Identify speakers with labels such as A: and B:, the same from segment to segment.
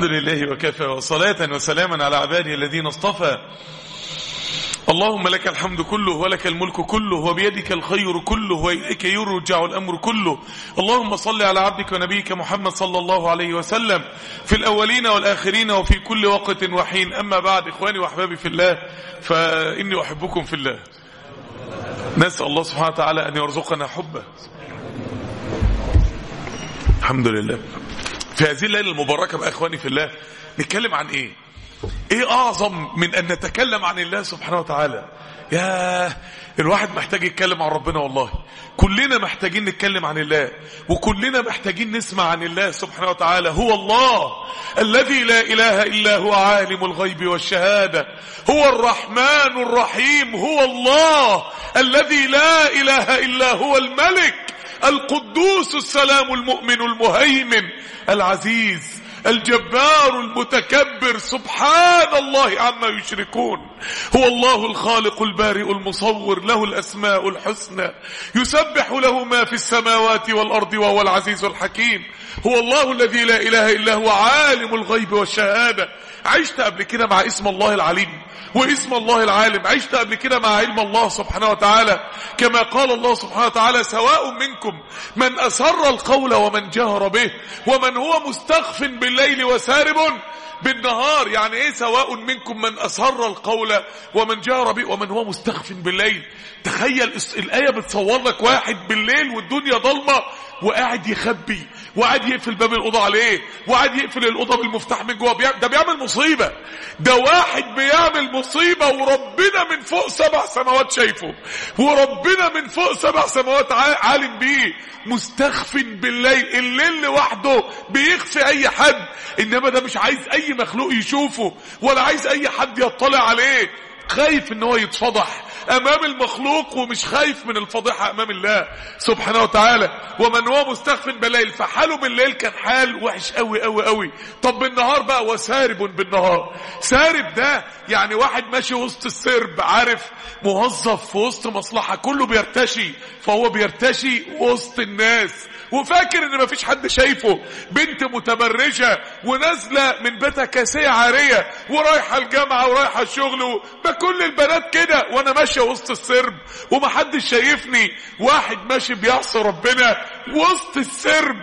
A: الحمد لله وكفى وصلاة وسلاما على عباده الذين اصطفى اللهم لك الحمد كله ولك الملك كله وبيدك الخير كله وإليك يرجع الأمر كله اللهم صل على عبدك ونبيك محمد صلى الله عليه وسلم في الأولين والآخرين وفي كل وقت وحين أما بعد إخواني وأحبابي في الله فإني أحبكم في الله نسأل الله سبحانه وتعالى أن يرزقنا حبه الحمد لله في هذه الليلة المباركة بقى إخواني في الله نتكلم عن إيه ايه اعظم من ان نتكلم عن الله سبحانه وتعالى يا الواحد محتاج يتكلم عن ربنا والله كلنا محتاجين نتكلم عن الله وكلنا محتاجين نسمع عن الله سبحانه وتعالى هو الله الذي لا اله الا هو عالم الغيب والشهاده هو الرحمن الرحيم هو الله الذي لا اله الا هو الملك القدوس السلام المؤمن المهيمن العزيز الجبار المتكبر سبحان الله عما يشركون هو الله الخالق البارئ المصور له الأسماء الحسنى يسبح له ما في السماوات والأرض وهو العزيز الحكيم هو الله الذي لا إله إلا هو عالم الغيب والشهادة عشت قبل كده مع اسم الله العليم واسم الله العالم عشت قبل كده مع علم الله سبحانه وتعالى كما قال الله سبحانه وتعالى سواء منكم من أسر القول ومن جهر به ومن هو مستخف بالليل وسارب بالنهار يعني ايه سواء منكم من أسر القول ومن جهر به ومن هو مستخف بالليل تخيل الآية بتصور لك واحد بالليل والدنيا ضلمة وقاعد يخبي وقاعد يقفل باب الأوضة عليه وقاعد يقفل الأوضة بالمفتاح من جوه ده بيعمل مصيبة ده واحد بيعمل مصيبة وربنا من فوق سبع سماوات شايفه وربنا من فوق سبع سماوات عالم بيه مستخف بالليل الليل لوحده بيخفي اي حد انما ده مش عايز اي مخلوق يشوفه ولا عايز اي حد يطلع عليه خايف ان هو يتفضح امام المخلوق ومش خايف من الفضيحة امام الله سبحانه وتعالى ومن هو مستخف بالليل فحاله بالليل كان حال وحش قوي قوي قوي طب بالنهار بقى وسارب بالنهار سارب ده يعني واحد ماشي وسط السرب عارف موظف في وسط مصلحة كله بيرتشي فهو بيرتشي وسط الناس وفاكر ان مفيش حد شايفه بنت متبرجة ونازلة من بيتها كاسية عارية ورايحة الجامعة ورايحة الشغل ما كل البنات كده وانا ماشية وسط السرب ومحدش شايفني واحد ماشي بيعصي ربنا وسط السرب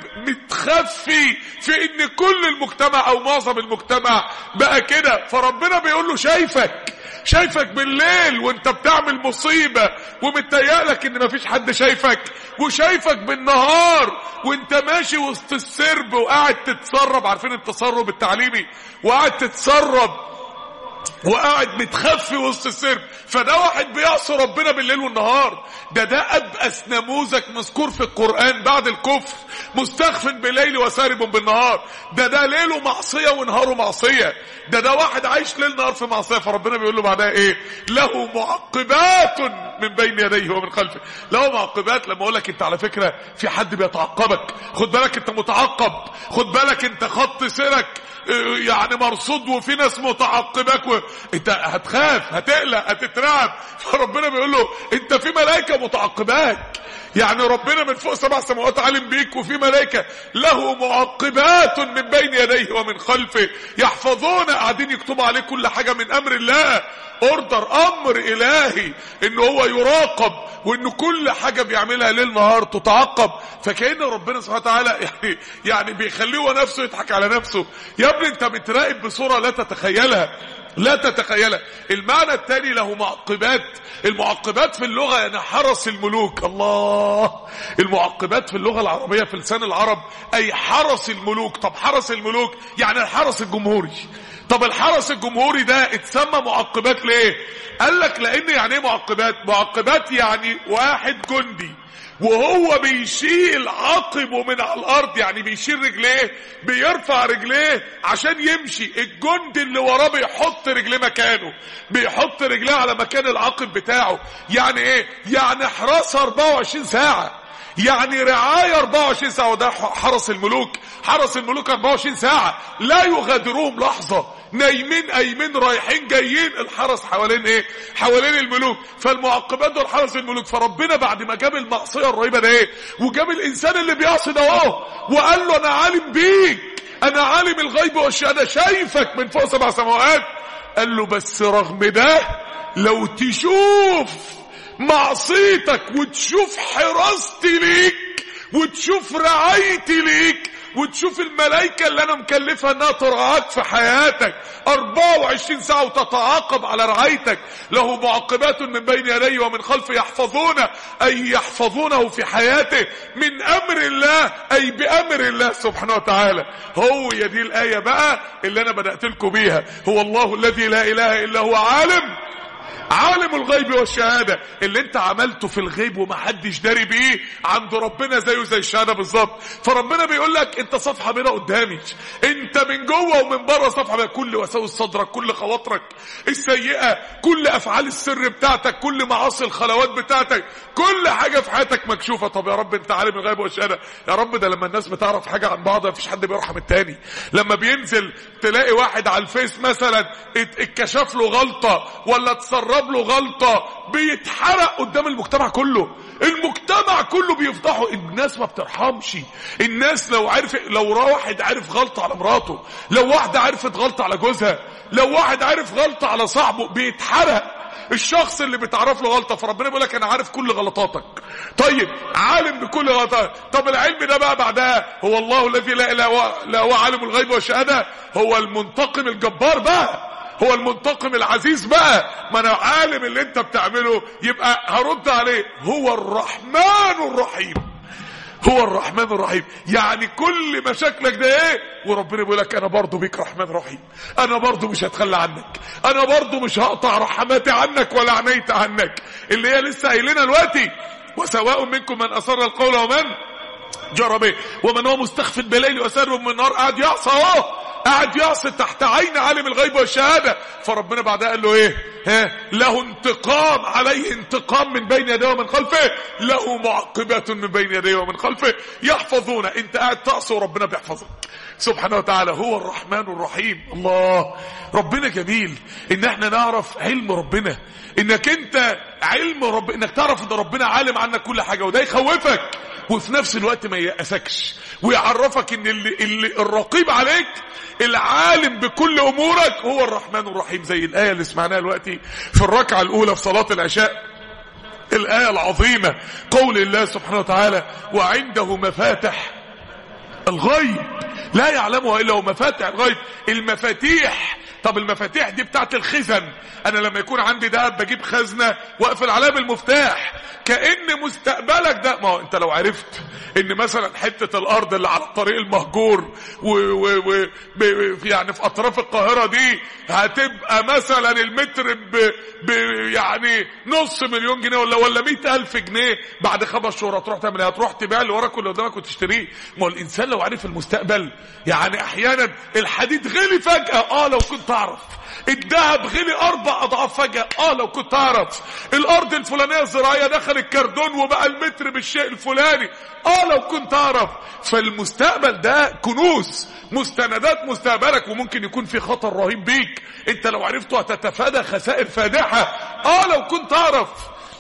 A: متخفي في ان كل المجتمع او معظم المجتمع بقى كده فربنا بيقول له شايفك شايفك بالليل وانت بتعمل مصيبة ومتهيألك ان مفيش حد شايفك وشايفك بالنهار وانت ماشي وسط السرب وقاعد تتسرب عارفين التسرب التعليمي وقاعد تتسرب وقاعد متخفي وسط السرب فده واحد بيعصي ربنا بالليل والنهار ده ده ابأس نموذج مذكور في القرآن بعد الكفر مستخف بالليل وسارب بالنهار ده ده ليله معصية ونهاره معصية ده ده واحد عايش ليل نهار في معصية فربنا بيقول له بعدها ايه له معقبات من بين يديه ومن خلفه له معقبات لما اقول لك انت على فكرة في حد بيتعقبك خد بالك انت متعقب خد بالك انت خط سيرك يعني مرصود وفي ناس متعقبك و... انت هتخاف هتقلق هتترعب فربنا بيقول له انت في ملائكه متعقباك يعني ربنا من فوق سبع سماوات عالم بيك وفي ملائكة له معقبات من بين يديه ومن خلفه يحفظون قاعدين يكتبوا عليه كل حاجة من امر الله اوردر امر الهي ان هو يراقب وان كل حاجة بيعملها ليل نهار تتعقب فكأن ربنا سبحانه وتعالى يعني يعني بيخليه هو نفسه يضحك على نفسه يا ابني انت متراقب بصورة لا تتخيلها لا تتخيلها المعنى الثاني له معقبات المعقبات في اللغة يعني حرس الملوك الله المعقبات في اللغة العربية في لسان العرب أي حرس الملوك طب حرس الملوك يعني الحرس الجمهوري طب الحرس الجمهوري ده اتسمى معقبات ليه قال لك لان يعني ايه معقبات معقبات يعني واحد جندي وهو بيشيل عقبه من على الارض يعني بيشيل رجليه بيرفع رجليه عشان يمشي الجند اللي وراه بيحط رجليه مكانه بيحط رجليه على مكان العقب بتاعه يعني ايه يعني حراسة 24 ساعة يعني رعاية 24 ساعة وده حرس الملوك حرس الملوك 24 ساعة لا يغادروهم لحظة نايمين قايمين رايحين جايين الحرس حوالين ايه حوالين الملوك فالمعقبات دول حرس الملوك فربنا بعد ما جاب المعصيه الرهيبه ده ايه وجاب الانسان اللي بيعصي ده اهو وقال له انا عالم بيك انا عالم الغيب والشهاده شايفك من فوق سبع سماوات قال له بس رغم ده لو تشوف معصيتك وتشوف حراستي ليك وتشوف رعايتي ليك وتشوف الملائكة اللي انا مكلفها انها ترعاك في حياتك 24 ساعة وتتعاقب على رعايتك له معقبات من بين يديه ومن خلفه يحفظونه اي يحفظونه في حياته من امر الله اي بامر الله سبحانه وتعالى هو يا دي الاية بقى اللي انا بدأت لكم بيها هو الله الذي لا اله الا هو عالم عالم الغيب والشهاده اللي انت عملته في الغيب ومحدش داري بيه عند ربنا زيه زي الشهاده بالظبط فربنا بيقول لك انت صفحه بيضاء قدامي انت من جوه ومن بره صفحه بيضاء كل وساوس صدرك كل خواطرك السيئه كل افعال السر بتاعتك كل معاصي الخلوات بتاعتك كل حاجه في حياتك مكشوفه طب يا رب انت عالم الغيب والشهاده يا رب ده لما الناس بتعرف حاجه عن بعض مفيش حد بيرحم التاني لما بينزل تلاقي واحد على الفيس مثلا اتكشف له غلطه ولا اتسرب له غلطه بيتحرق قدام المجتمع كله المجتمع كله بيفضحه الناس ما بترحمش الناس لو عرف لو واحد عارف غلطه على مراته لو واحده عرفت غلطه على جوزها لو واحد عارف غلطه على صاحبه بيتحرق الشخص اللي بتعرف له غلطه فربنا بيقول لك انا عارف كل غلطاتك طيب عالم بكل غلطاتك طب العلم ده بقى بعدها هو الله الذي لا اله الا هو عالم الغيب والشهاده هو المنتقم الجبار بقى هو المنتقم العزيز بقى ما انا عالم اللي انت بتعمله يبقى هرد عليه هو الرحمن الرحيم هو الرحمن الرحيم يعني كل مشاكلك ده ايه وربنا بيقول لك انا برضه بيك رحمن رحيم انا برضه مش هتخلى عنك انا برضه مش هقطع رحماتي عنك ولا عنيت عنك اللي هي لسه قايلينها دلوقتي وسواء منكم من اصر القول ومن جرى به ومن هو مستخف بالليل وسر من النار قاعد يعصى اهو قاعد يعصي تحت عين عالم الغيب والشهادة فربنا بعدها قال له ايه ها له انتقام عليه انتقام من بين يديه ومن خلفه له معقبات من بين يديه ومن خلفه يحفظون انت قاعد تعصي وربنا بيحفظك سبحانه وتعالى هو الرحمن الرحيم الله ربنا جميل ان احنا نعرف علم ربنا انك انت علم رب انك تعرف ان ربنا عالم عنك كل حاجة وده يخوفك وفي نفس الوقت ما يأسكش ويعرفك ان اللي, اللي الرقيب عليك العالم بكل امورك هو الرحمن الرحيم زي الايه اللي سمعناها دلوقتي في الركعه الاولى في صلاه العشاء الايه العظيمه قول الله سبحانه وتعالى وعنده مفاتح الغيب لا يعلمها الا هو مفاتح الغيب المفاتيح طب المفاتيح دي بتاعت الخزن انا لما يكون عندي دهب بجيب خزنه واقفل عليها بالمفتاح كان مستقبلك ده ما هو انت لو عرفت ان مثلا حته الارض اللي على الطريق المهجور و و و ب يعني في اطراف القاهره دي هتبقى مثلا المتر ب ب يعني نص مليون جنيه ولا ولا مئة الف جنيه بعد خمس شهور هتروح تعمل ايه هتروح تبيع اللي وراك واللي قدامك وتشتريه ما هو الانسان لو عرف المستقبل يعني احيانا الحديد غلي فجاه اه لو كنت اعرف الذهب غلي اربع اضعاف فجاه اه لو كنت اعرف الارض الفلانيه الزراعيه دخل الكردون وبقى المتر بالشيء الفلاني اه لو كنت اعرف فالمستقبل ده كنوز مستندات مستقبلك وممكن يكون في خطر رهيب بيك انت لو عرفته هتتفادى خسائر فادحه اه لو كنت اعرف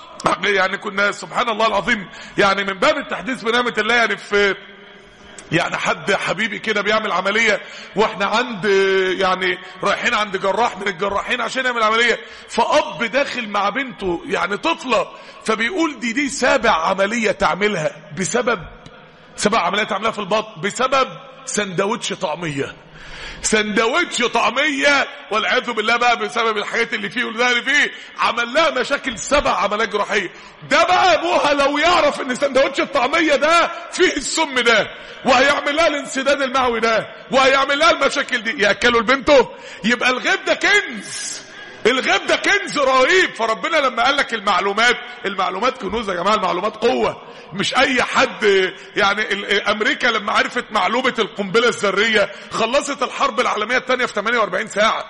A: يعني كنا سبحان الله العظيم يعني من باب التحديث بنعمه الله يعني في يعني حد حبيبي كده بيعمل عملية واحنا عند يعني رايحين عند جراح من الجراحين عشان يعمل عملية فأب داخل مع بنته يعني طفلة فبيقول دي دي سابع عملية تعملها بسبب سبع عمليات تعملها في البطن بسبب سندوتش طعمية سندوتش طعمية والعياذ بالله بقى بسبب الحاجات اللي فيه واللي اللي فيه عمل لها مشاكل سبع عمليات جراحية ده بقى ابوها لو يعرف ان سندوتش الطعمية ده فيه السم ده وهيعمل لها الانسداد المعوي ده وهيعمل لها المشاكل دي ياكلوا لبنته يبقى الغيب ده كنز الغيب ده كنز رهيب فربنا لما قال لك المعلومات المعلومات كنوز يا جماعه المعلومات قوه مش اي حد يعني امريكا لما عرفت معلومه القنبله الذريه خلصت الحرب العالميه الثانيه في 48 ساعه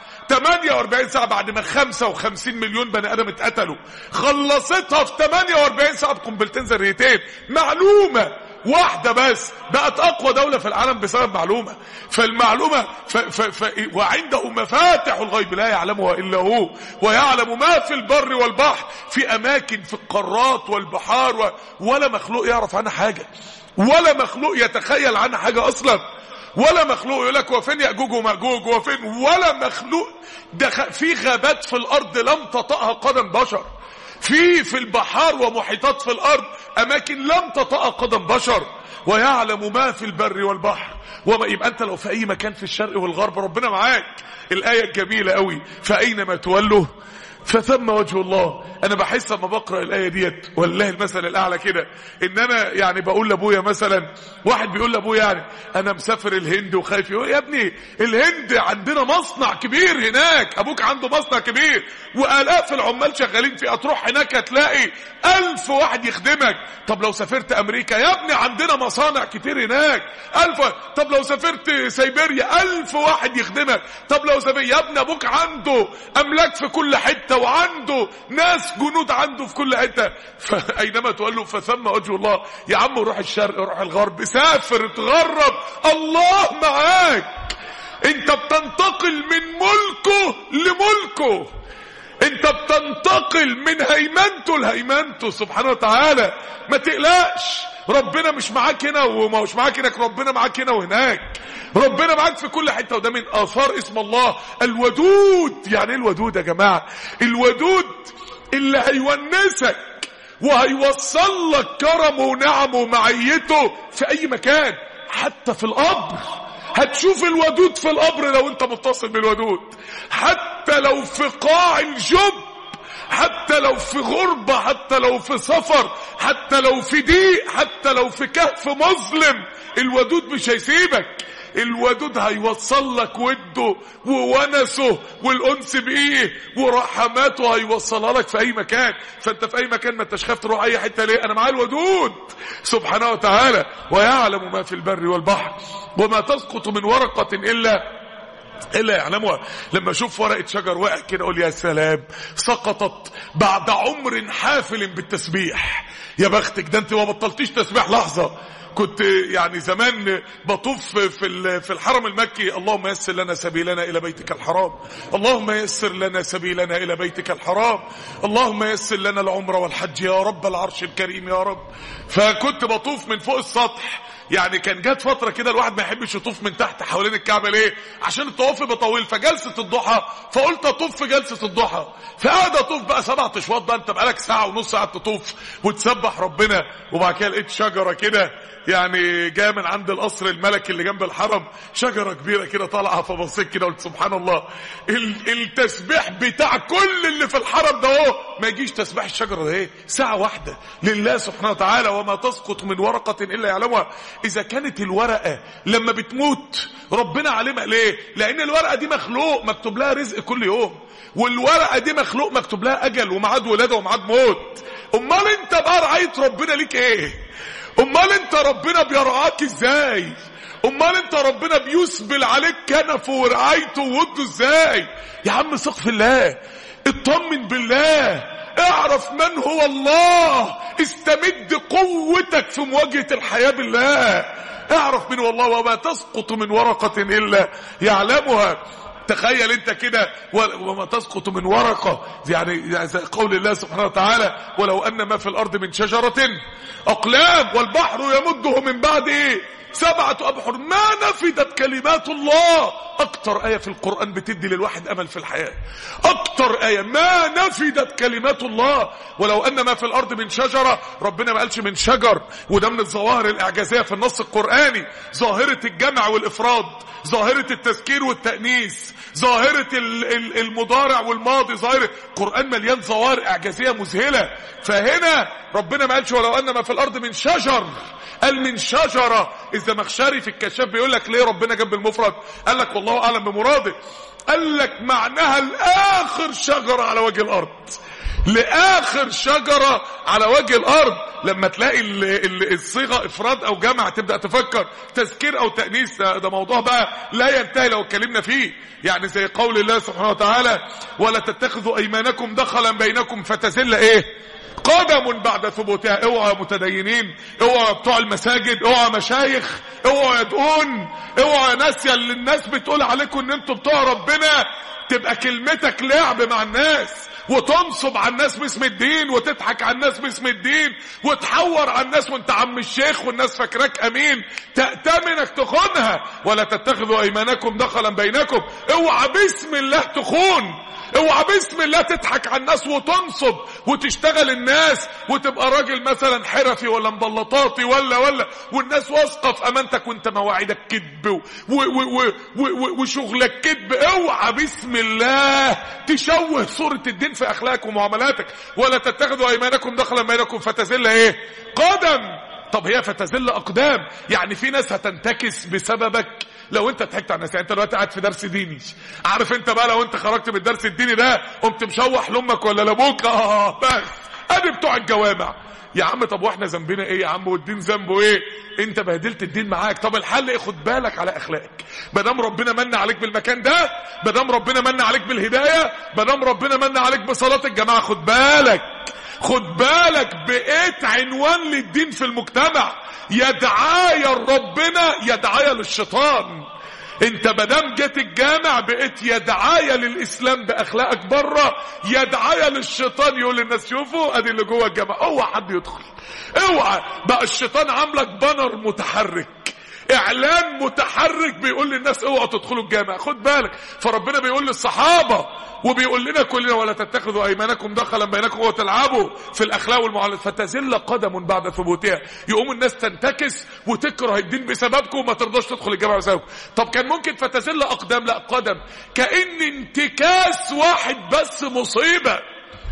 A: 48 ساعة بعد ما 55 مليون بني ادم اتقتلوا خلصتها في 48 ساعة بقنبلتين ذريتين معلومة واحدة بس بقت أقوى دولة في العالم بسبب معلومة فالمعلومة ف ف ف وعنده مفاتح الغيب لا يعلمها إلا هو ويعلم ما في البر والبحر في أماكن في القارات والبحار و... ولا مخلوق يعرف عنها حاجة ولا مخلوق يتخيل عنها حاجة أصلا ولا مخلوق يقول لك هو فين ياجوج وماجوج هو فين ولا مخلوق ده خ- في غابات في الارض لم تطأها قدم بشر في في البحار ومحيطات في الارض اماكن لم تطأ قدم بشر ويعلم ما في البر والبحر وما يبقى انت لو في اي مكان في الشرق والغرب ربنا معاك الايه الجميله قوي فاينما تولوا فثم وجه الله انا بحس لما بقرا الايه ديت والله المثل الاعلى كده ان انا يعني بقول لابويا مثلا واحد بيقول لابويا يعني انا مسافر الهند وخايف يقول يا ابني الهند عندنا مصنع كبير هناك ابوك عنده مصنع كبير والاف العمال شغالين فيه هتروح هناك هتلاقي الف واحد يخدمك طب لو سافرت امريكا يا ابني عندنا مصانع كتير هناك الف طب لو سافرت سيبيريا الف واحد يخدمك طب لو سافرت يا ابني ابوك عنده املاك في كل حته وعنده ناس جنود عنده في كل حته فاينما تقول له فثم وجه الله يا عم روح الشرق روح الغرب سافر اتغرب الله معاك انت بتنتقل من ملكه لملكه انت بتنتقل من هيمنته لهيمنته سبحانه وتعالى ما تقلقش ربنا مش معاك هنا وما مش معاك هناك ربنا معاك هنا وهناك ربنا معاك في كل حته وده من اثار اسم الله الودود يعني ايه الودود يا جماعه الودود اللي هيونسك وهيوصل لك كرمه ونعمه ومعيته في اي مكان حتى في القبر هتشوف الودود في القبر لو انت متصل بالودود حتى لو في قاع الجب حتى لو في غربة حتى لو في سفر حتى لو في ضيق حتى لو في كهف مظلم الودود مش هيسيبك الودود هيوصل لك وده وونسه والانس بايه ورحماته هيوصلها لك في اي مكان فانت في اي مكان ما انتش خايف تروح اي حته ليه انا معايا الودود سبحانه وتعالى ويعلم ما في البر والبحر وما تسقط من ورقه الا الا يعلمها لما اشوف ورقه شجر واقع كده اقول يا سلام سقطت بعد عمر حافل بالتسبيح يا بختك ده انت ما بطلتيش تسبيح لحظه كنت يعني زمان بطوف في في الحرم المكي اللهم يسر لنا سبيلنا الى بيتك الحرام اللهم يسر لنا سبيلنا الى بيتك الحرام اللهم يسر لنا العمره والحج يا رب العرش الكريم يا رب فكنت بطوف من فوق السطح يعني كان جت فتره كده الواحد ما يحبش يطوف من تحت حوالين الكعبه ليه عشان الطواف يبقى طويل فجلسه الضحى فقلت اطوف في جلسه الضحى فقعد اطوف بقى سبع اشواط بقى انت بقالك ساعه ونص قاعد تطوف وتسبح ربنا وبعد كده لقيت شجره كده يعني جايه من عند القصر الملكي اللي جنب الحرم شجره كبيره كده طالعه فبصيت كده قلت سبحان الله ال- التسبيح بتاع كل اللي في الحرم ده اهو ما يجيش تسبيح الشجره ده ايه ساعه واحده لله سبحانه وتعالى وما تسقط من ورقه الا يعلمها اذا كانت الورقه لما بتموت ربنا علمها ليه لان الورقه دي مخلوق مكتوب لها رزق كل يوم والورقه دي مخلوق مكتوب لها اجل وميعاد ولاده وميعاد موت امال انت بقى رعايه ربنا ليك ايه امال انت ربنا بيرعاك ازاي امال انت ربنا بيسبل عليك كنفه ورعايته ووده ازاي يا عم ثق في الله اطمن بالله اعرف من هو الله استمد قوتك في مواجهة الحياة بالله اعرف من هو الله وما تسقط من ورقة الا يعلمها تخيل انت كده و- وما تسقط من ورقة يعني زي قول الله سبحانه وتعالى ولو ان ما في الارض من شجرة اقلام والبحر يمده من بعد ايه سبعة ابحر ما نفدت كلمات الله اكتر اية في القرآن بتدي للواحد امل في الحياة اكتر اية ما نفدت كلمات الله ولو ان ما في الارض من شجرة ربنا ما قالش من شجر وده من الظواهر الاعجازية في النص القرآني ظاهرة الجمع والافراد ظاهرة التذكير والتأنيث ظاهرة ال- ال- المضارع والماضي ظاهرة القرآن مليان ظواهر اعجازية مذهلة فهنا ربنا ما قالش ولو ان ما في الارض من شجر قال من شجرة اذا مخشري في الكشاف بيقول لك ليه ربنا جاب المفرد قال لك والله اعلم بمراده قال لك معناها لاخر شجرة على وجه الارض لاخر شجرة على وجه الارض لما تلاقي ال- ال- الصيغة افراد او جمع تبدأ تفكر تذكير او تأنيث ده ده موضوع بقى لا ينتهي لو اتكلمنا فيه يعني زي قول الله سبحانه وتعالى ولا تتخذوا ايمانكم دخلا بينكم فتزل ايه قدم بعد ثبوتها اوعى متدينين اوعى بتوع المساجد اوعى مشايخ اوعى يدقون اوعى ناس اللي الناس بتقول عليكم ان انتوا بتوع ربنا تبقى كلمتك لعب مع الناس وتنصب على الناس باسم الدين وتضحك على الناس باسم الدين وتحور على الناس وانت عم الشيخ والناس فاكراك امين تأتمنك تخونها ولا تتخذوا ايمانكم دخلا بينكم اوعى باسم الله تخون اوعى باسم الله تضحك على الناس وتنصب وتشتغل الناس وتبقى راجل مثلا حرفي ولا مبلطاتي ولا ولا والناس واثقه في امانتك وانت مواعيدك كذب و- و- و- و- وشغلك كذب اوعى باسم الله تشوه صوره الدين في اخلاقك ومعاملاتك ولا تتخذوا ايمانكم دخلا بينكم فتزل ايه قدم طب هي فتزل اقدام يعني في ناس هتنتكس بسببك لو انت ضحكت على الناس يعني انت دلوقتي قاعد في درس ديني عارف انت بقى لو انت خرجت من الدرس الديني ده قمت مشوح لامك ولا لابوك اه بس ادي بتوع الجوامع يا عم طب واحنا ذنبنا ايه يا عم والدين ذنبه ايه انت بهدلت الدين معاك طب الحل ايه خد بالك على اخلاقك ما دام ربنا من عليك بالمكان ده ما دام ربنا من عليك بالهدايه ما دام ربنا من عليك بصلاه الجماعه خد بالك خد بالك بقيت عنوان للدين في المجتمع يا دعايه لربنا يا دعايه للشيطان انت مادام جيت الجامع بقيت يا دعايه للاسلام باخلاقك بره يا دعايه للشيطان يقول للناس شوفوا ادي اللي جوه الجامع اوعى حد يدخل اوعى بقى الشيطان عاملك بانر متحرك اعلان متحرك بيقول للناس اوعوا تدخلوا الجامع خد بالك فربنا بيقول للصحابه وبيقول لنا كلنا ولا تتخذوا ايمانكم دخلا بينكم وتلعبوا في الاخلاق والمعاملات فتزل قدم بعد ثبوتها يقوم الناس تنتكس وتكره الدين بسببكم وما ترضاش تدخل الجامع بسببكم طب كان ممكن فتزل اقدام لا قدم كان انتكاس واحد بس مصيبه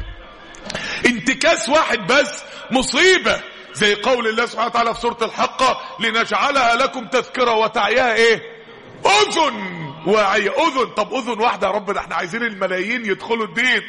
A: انتكاس واحد بس مصيبة زي قول الله سبحانه وتعالى في سورة الحقة لنجعلها لكم تذكرة وتعيها ايه اذن واعية اذن طب اذن واحدة يا رب ده احنا عايزين الملايين يدخلوا الدين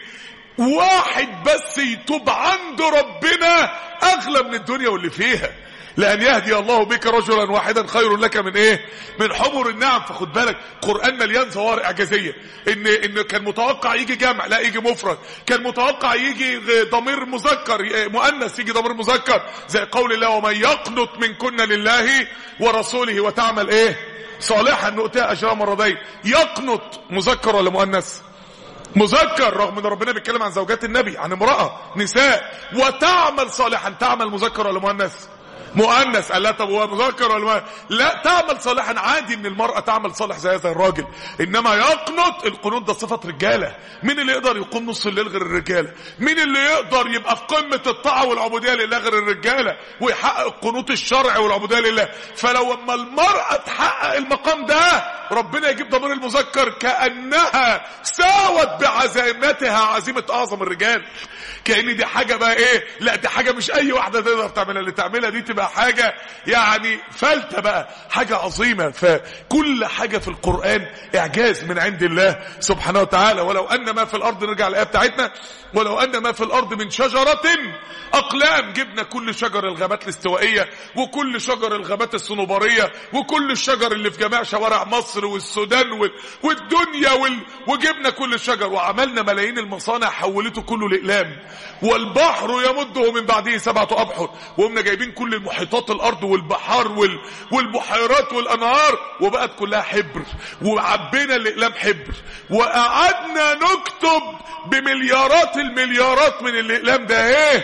A: واحد بس يتوب عند ربنا اغلى من الدنيا واللي فيها لأن يهدي الله بك رجلا واحدا خير لك من ايه من حمر النعم فخد بالك قرآن مليان ظواهر اعجازية ان ان كان متوقع يجي جمع لا يجي مفرد كان متوقع يجي ضمير مذكر مؤنث يجي ضمير مذكر زي قول الله ومن يقنط منكن لله ورسوله وتعمل ايه صالحا نؤتيها اجرها مرتين يقنط مذكر ولا مؤنث مذكر رغم ان ربنا بيتكلم عن زوجات النبي عن امرأة نساء وتعمل صالحا تعمل مذكر ولا مؤنث مؤنث قال لا طب هو مذكر ولا مؤنث لا تعمل صالحا عادي ان المرأة تعمل صالح زي زي الراجل انما يقنط القنوط ده صفة رجالة مين اللي يقدر يقوم نص الليل غير الرجالة مين اللي يقدر يبقى في قمة الطاعة والعبودية لله غير الرجالة ويحقق القنوط الشرعي والعبودية لله فلو اما المرأة تحقق المقام ده ربنا يجيب ضمير المذكر كأنها ساوت بعزيمتها عزيمة اعظم الرجال كأن دي حاجة بقى ايه لا دي حاجة مش اي واحدة تقدر تعملها اللي تعملها دي تبقى حاجة يعني فلتة بقى حاجة عظيمة فكل حاجة في القرآن اعجاز من عند الله سبحانه وتعالى ولو ان ما في الارض نرجع الايه بتاعتنا ولو ان ما في الارض من شجرة اقلام جبنا كل شجر الغابات الاستوائية وكل شجر الغابات الصنوبرية وكل الشجر اللي في جميع شوارع مصر والسودان وال... والدنيا وال... وجبنا كل الشجر وعملنا ملايين المصانع حولته كله لاقلام والبحر يمده من بعده سبعة ابحر وقمنا جايبين كل المحيطات الارض والبحار وال... والبحيرات والانهار وبقت كلها حبر وعبينا الاقلام حبر وقعدنا نكتب بمليارات المليارات من الاقلام ده ايه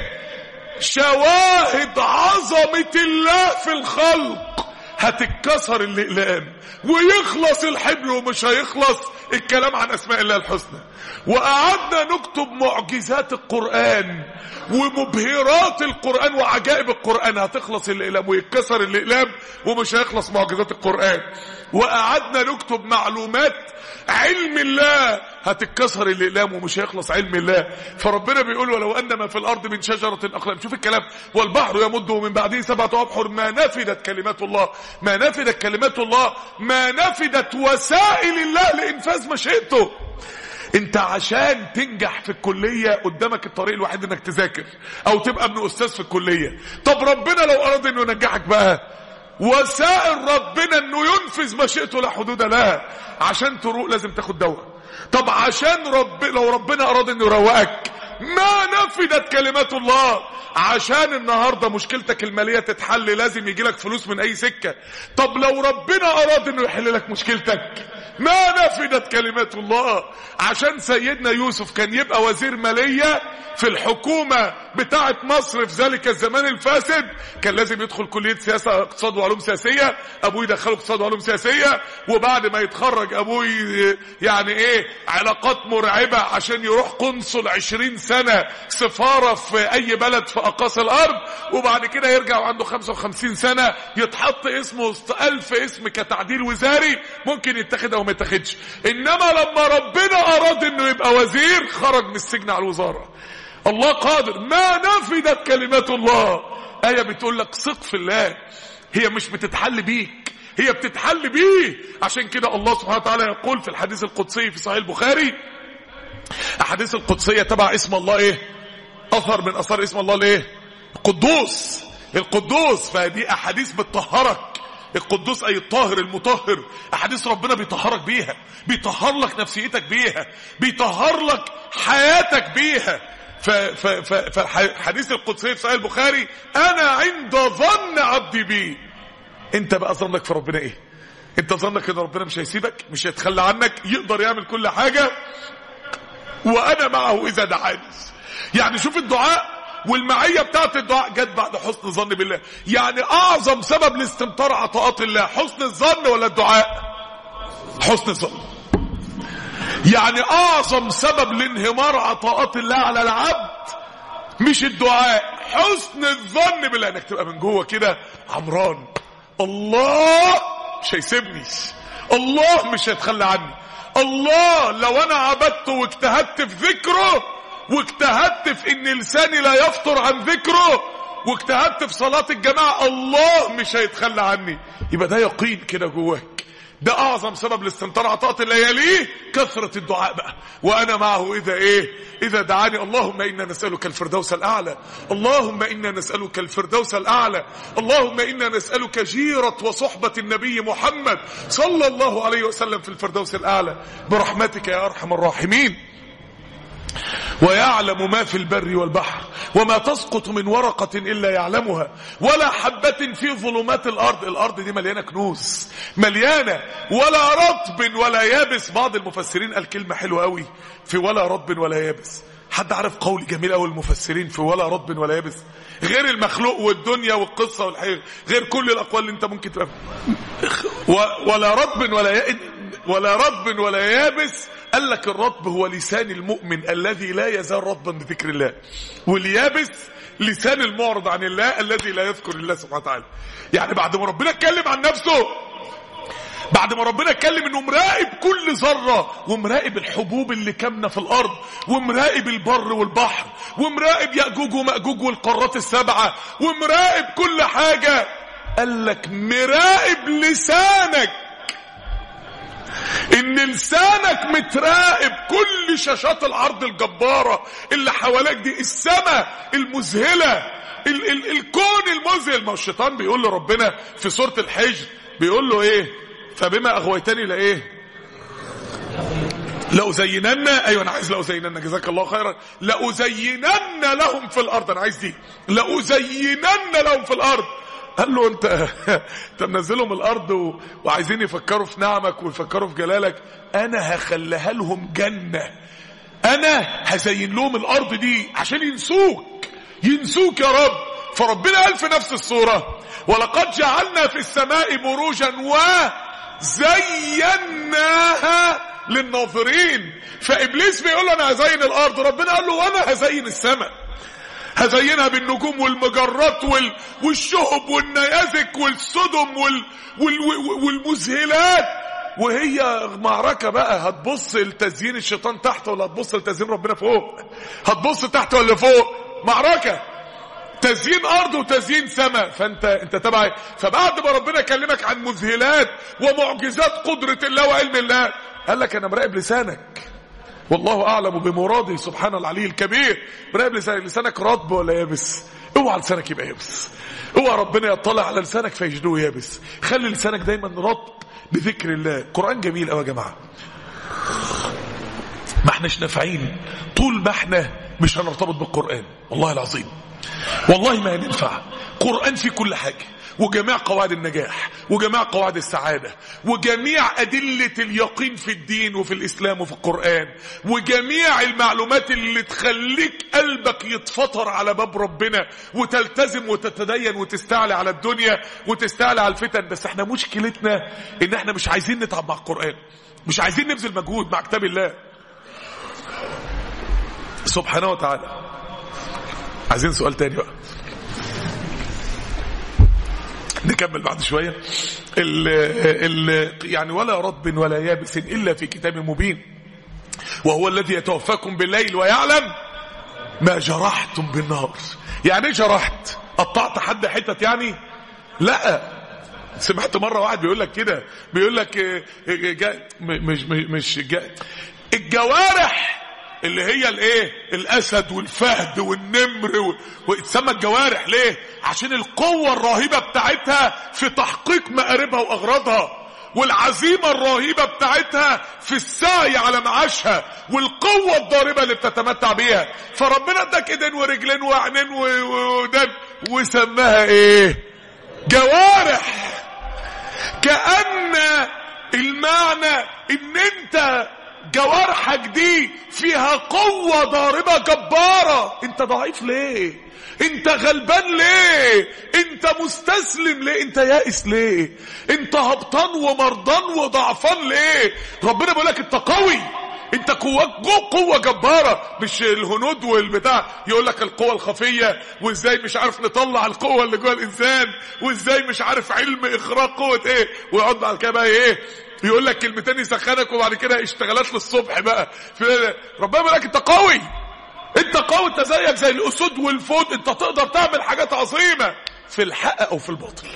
A: شواهد عظمة الله في الخلق هتتكسر الاقلام ويخلص الحبل ومش هيخلص الكلام عن اسماء الله الحسنى وقعدنا نكتب معجزات القرآن ومبهرات القرآن وعجائب القرآن هتخلص الاقلام ويتكسر الاقلام ومش هيخلص معجزات القرآن وقعدنا نكتب معلومات علم الله هتتكسر الاقلام ومش هيخلص علم الله فربنا بيقول ولو ان ما في الارض من شجره اقلام شوف الكلام والبحر يمده من بعده سبعه ابحر ما نفدت كلمات الله ما نفدت كلمات الله ما نفدت وسائل الله لانفاذ مشيئته انت عشان تنجح في الكلية قدامك الطريق الوحيد انك تذاكر او تبقى ابن استاذ في الكلية طب ربنا لو اراد انه ينجحك بقى وسائل ربنا انه ينفذ مشيئته لا حدود لها عشان تروق لازم تاخد دواء طب عشان رب لو ربنا اراد انه يروقك ما نفدت كلمات الله عشان النهاردة مشكلتك المالية تتحل لازم يجي لك فلوس من اي سكة طب لو ربنا اراد انه يحل لك مشكلتك ما نفدت كلمات الله عشان سيدنا يوسف كان يبقى وزير مالية في الحكومة بتاعة مصر في ذلك الزمان الفاسد كان لازم يدخل كلية سياسة اقتصاد وعلوم سياسية ابوه يدخله اقتصاد وعلوم سياسية وبعد ما يتخرج ابوه ي- يعني ايه علاقات مرعبة عشان يروح قنصل عشرين سنة سفارة في اي بلد في اقاصي الارض وبعد كده يرجع وعنده 55 سنة يتحط اسمه وسط الف اسم كتعديل وزاري ممكن يتخذ او ما يتخذش انما لما ربنا اراد انه يبقى وزير خرج من السجن على الوزارة الله قادر ما نفدت كلمات الله آية بتقول لك ثق في الله هي مش بتتحل بيك هي بتتحل بيه عشان كده الله سبحانه وتعالى يقول في الحديث القدسي في صحيح البخاري احاديث القدسية تبع اسم الله ايه اثر من اثار اسم الله الايه القدوس القدوس فدي احاديث بتطهرك القدوس اي الطاهر المطهر احاديث ربنا بيطهرك بيها بيطهر لك نفسيتك بيها بيطهر لك حياتك بيها ف- ف- ف- فالحديث القدسي في صحيح البخاري انا عند ظن عبدي بي انت بقى ظنك في ربنا ايه انت ظنك ان ربنا مش هيسيبك مش هيتخلى عنك يقدر يعمل كل حاجة وانا معه اذا دعاني يعني شوف الدعاء والمعية بتاعت الدعاء جت بعد حسن الظن بالله يعني اعظم سبب لاستمطار عطاءات الله حسن الظن ولا الدعاء حسن الظن يعني اعظم سبب لانهمار عطاءات الله على العبد مش الدعاء حسن الظن بالله انك تبقى من جوه كده عمران الله مش هيسيبني الله مش هيتخلى عني الله لو انا عبدته واجتهدت في ذكره واجتهدت في ان لساني لا يفطر عن ذكره واجتهدت في صلاة الجماعة الله مش هيتخلى عني يبقى ده يقين كده جواك ده اعظم سبب لاستمطار عطاءات الليالي كثرة الدعاء بقى وانا معه اذا ايه اذا دعاني اللهم انا نسألك الفردوس الاعلى اللهم انا نسألك الفردوس الاعلى اللهم انا نسألك جيرة وصحبة النبي محمد صلى الله عليه وسلم في الفردوس الاعلى برحمتك يا ارحم الراحمين ويعلم ما في البر والبحر وما تسقط من ورقة إلا يعلمها ولا حبة في ظلمات الأرض الأرض دي مليانة كنوز مليانة ولا رطب ولا يابس بعض المفسرين قال كلمة حلوة قوي في ولا رطب ولا يابس حد عارف قول جميل قوي المفسرين في ولا رطب ولا يابس غير المخلوق والدنيا والقصة والحقيقة غير كل الأقوال اللي انت ممكن تبقى و- ولا رطب ولا ي... ولا رطب ولا يابس قال لك الرطب هو لسان المؤمن الذي لا يزال رطبا بذكر الله واليابس لسان المعرض عن الله الذي لا يذكر الله سبحانه وتعالى يعني بعد ما ربنا اتكلم عن نفسه بعد ما ربنا اتكلم انه مراقب كل ذرة ومراقب الحبوب اللي كامنة في الارض ومراقب البر والبحر ومراقب يأجوج ومأجوج والقارات السبعة ومراقب كل حاجة قال لك مراقب لسانك ان لسانك متراقب كل شاشات العرض الجبارة اللي حواليك دي السماء المذهلة ال ال الكون المذهل ما هو الشيطان بيقول لربنا في سورة الحجر بيقول له ايه فبما اغويتني لايه لأزينن ايوه انا عايز لأزينن جزاك الله خيرا لأزينن لهم في الارض انا عايز دي لأزينن لهم في الارض قال له انت انت منزلهم الارض و... وعايزين يفكروا في نعمك ويفكروا في جلالك انا هخليها لهم جنه انا هزين لهم الارض دي عشان ينسوك ينسوك يا رب فربنا قال في نفس الصوره ولقد جعلنا في السماء بروجا وزيناها للناظرين فابليس بيقول له انا هزين الارض ربنا قال له وانا هزين السماء هزينها بالنجوم والمجرات وال... والشهب والنيازك والسدم وال... وال... وال... والمذهلات وهي معركة بقى هتبص لتزيين الشيطان تحت ولا هتبص لتزيين ربنا فوق هتبص تحت ولا فوق معركة تزيين ارض وتزيين سماء فانت انت تبع فبعد ما ربنا كلمك عن مذهلات ومعجزات قدرة الله وعلم الله قال لك انا مراقب لسانك والله اعلم بمراده سبحان العلي الكبير مراقب لسانك لسانك رطب ولا يابس اوعى لسانك يبقى يابس اوعى ربنا يطلع على لسانك فيجدوه يابس خلي لسانك دايما رطب بذكر الله قرآن جميل قوي يا جماعه ما احناش نافعين طول ما احنا مش هنرتبط بالقرآن والله العظيم والله ما هننفع قرآن في كل حاجة وجميع قواعد النجاح وجميع قواعد السعادة وجميع أدلة اليقين في الدين وفي الإسلام وفي القرآن وجميع المعلومات اللي تخليك قلبك يتفطر على باب ربنا وتلتزم وتتدين وتستعلي على الدنيا وتستعلي على الفتن بس احنا مشكلتنا ان احنا مش عايزين نتعب مع القرآن مش عايزين نبذل مجهود مع كتاب الله سبحانه وتعالى عايزين سؤال تاني بقى نكمل بعد شوية ال ال يعني ولا رطب ولا يابس إلا في كتاب مبين وهو الذي يتوفاكم بالليل ويعلم ما جرحتم بالنهار يعني ايه جرحت قطعت حد حتت يعني لا سمعت مرة واحد بيقول لك كده بيقول لك جا مش مش مش جا الجوارح اللي هي الايه الاسد والفهد والنمر واتسمى الجوارح ليه عشان القوة الرهيبة بتاعتها في تحقيق مآربها واغراضها والعزيمة الرهيبة بتاعتها في السعي على معاشها والقوة الضاربة اللي بتتمتع بيها فربنا اداك ايدين ورجلين وعينين ودن وسماها ايه جوارح كأن المعنى ان انت جوارحك دي فيها قوة ضاربة جبارة انت ضعيف ليه انت غلبان ليه انت مستسلم ليه انت يائس ليه انت هبطان ومرضان وضعفان ليه ربنا بيقول لك انت قوي انت قوة قوة جبارة مش الهنود والبتاع يقول لك القوة الخفية وازاي مش عارف نطلع القوة اللي جوه الانسان وازاي مش عارف علم اخراج قوة ايه ويقعد بعد كده بقى ايه يقول لك كلمتين يسخنك وبعد كده اشتغالات للصبح بقى في ربنا بيقول لك انت قوي انت قوي انت زيك زي الاسود والفود انت تقدر تعمل حاجات عظيمه في الحق او في الباطل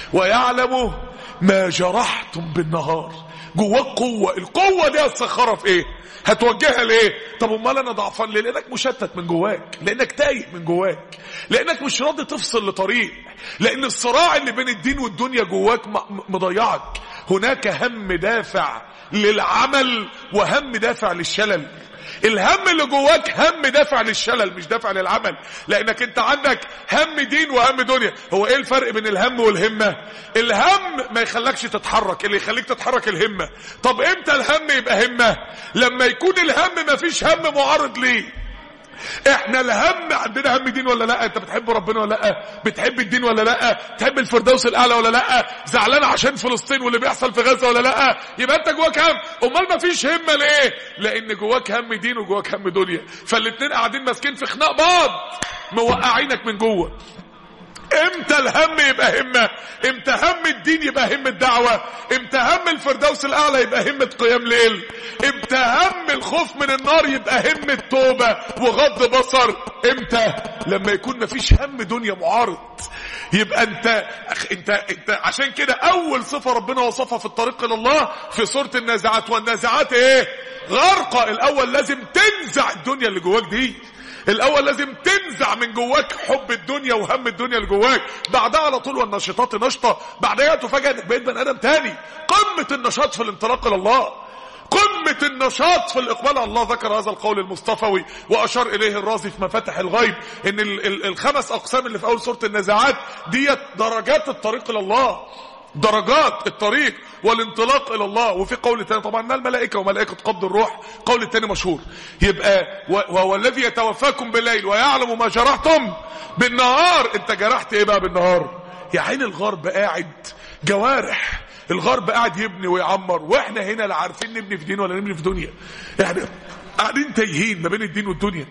A: ويعلم ما جرحتم بالنهار جواك قوه القوه دي هتسخرها في ايه هتوجهها ليه طب امال انا ضعفان ليه لانك مشتت من جواك لانك تايه من جواك لانك مش راضي تفصل لطريق لان الصراع اللي بين الدين والدنيا جواك مضيعك هناك هم دافع للعمل وهم دافع للشلل الهم اللي جواك هم دافع للشلل مش دافع للعمل لانك انت عندك هم دين وهم دنيا هو ايه الفرق بين الهم والهمة الهم ما يخلكش تتحرك اللي يخليك تتحرك الهمة طب امتى الهم يبقى همة لما يكون الهم ما فيش هم معارض ليه احنا الهم عندنا هم دين ولا لا انت بتحب ربنا ولا لا بتحب الدين ولا لا تحب الفردوس الاعلى ولا لا زعلان عشان فلسطين واللي بيحصل في غزه ولا لا يبقى انت جواك هم امال ما فيش همه ليه لان جواك هم دين وجواك هم دنيا فالاتنين قاعدين ماسكين في خناق بعض موقعينك من جوه امتى الهم يبقى همة امتى هم الدين يبقى هم الدعوة امتى هم الفردوس الاعلى يبقى همة قيام ليل امتى هم الخوف من النار يبقى هم التوبة وغض بصر امتى لما يكون مفيش هم دنيا معارض يبقى انت انت انت عشان كده اول صفة ربنا وصفها في الطريق الى الله في سورة النازعات والنازعات ايه غرقة الاول لازم تنزع الدنيا اللي جواك دي الاول لازم تنزع من جواك حب الدنيا وهم الدنيا اللي جواك بعدها على طول والنشطات نشطه بعدها تفاجئ انك بقيت بني ادم تاني قمه النشاط في الانطلاق الى الله قمة النشاط في الإقبال على الله ذكر هذا القول المصطفوي وأشار إليه الرازي في مفاتح الغيب إن ال ال الخمس أقسام اللي في أول سورة النازعات ديت درجات الطريق إلى الله درجات الطريق والانطلاق الى الله وفي قول تاني طبعا ده الملائكه وملائكه قبض الروح قول التاني مشهور يبقى وهو الذي يتوفاكم بالليل ويعلم ما جرحتم بالنهار انت جرحت ايه بقى بالنهار يا عين الغرب قاعد جوارح الغرب قاعد يبني ويعمر واحنا هنا لا عارفين نبني في دين ولا نبني في دنيا يعني قاعدين تايهين ما بين الدين والدنيا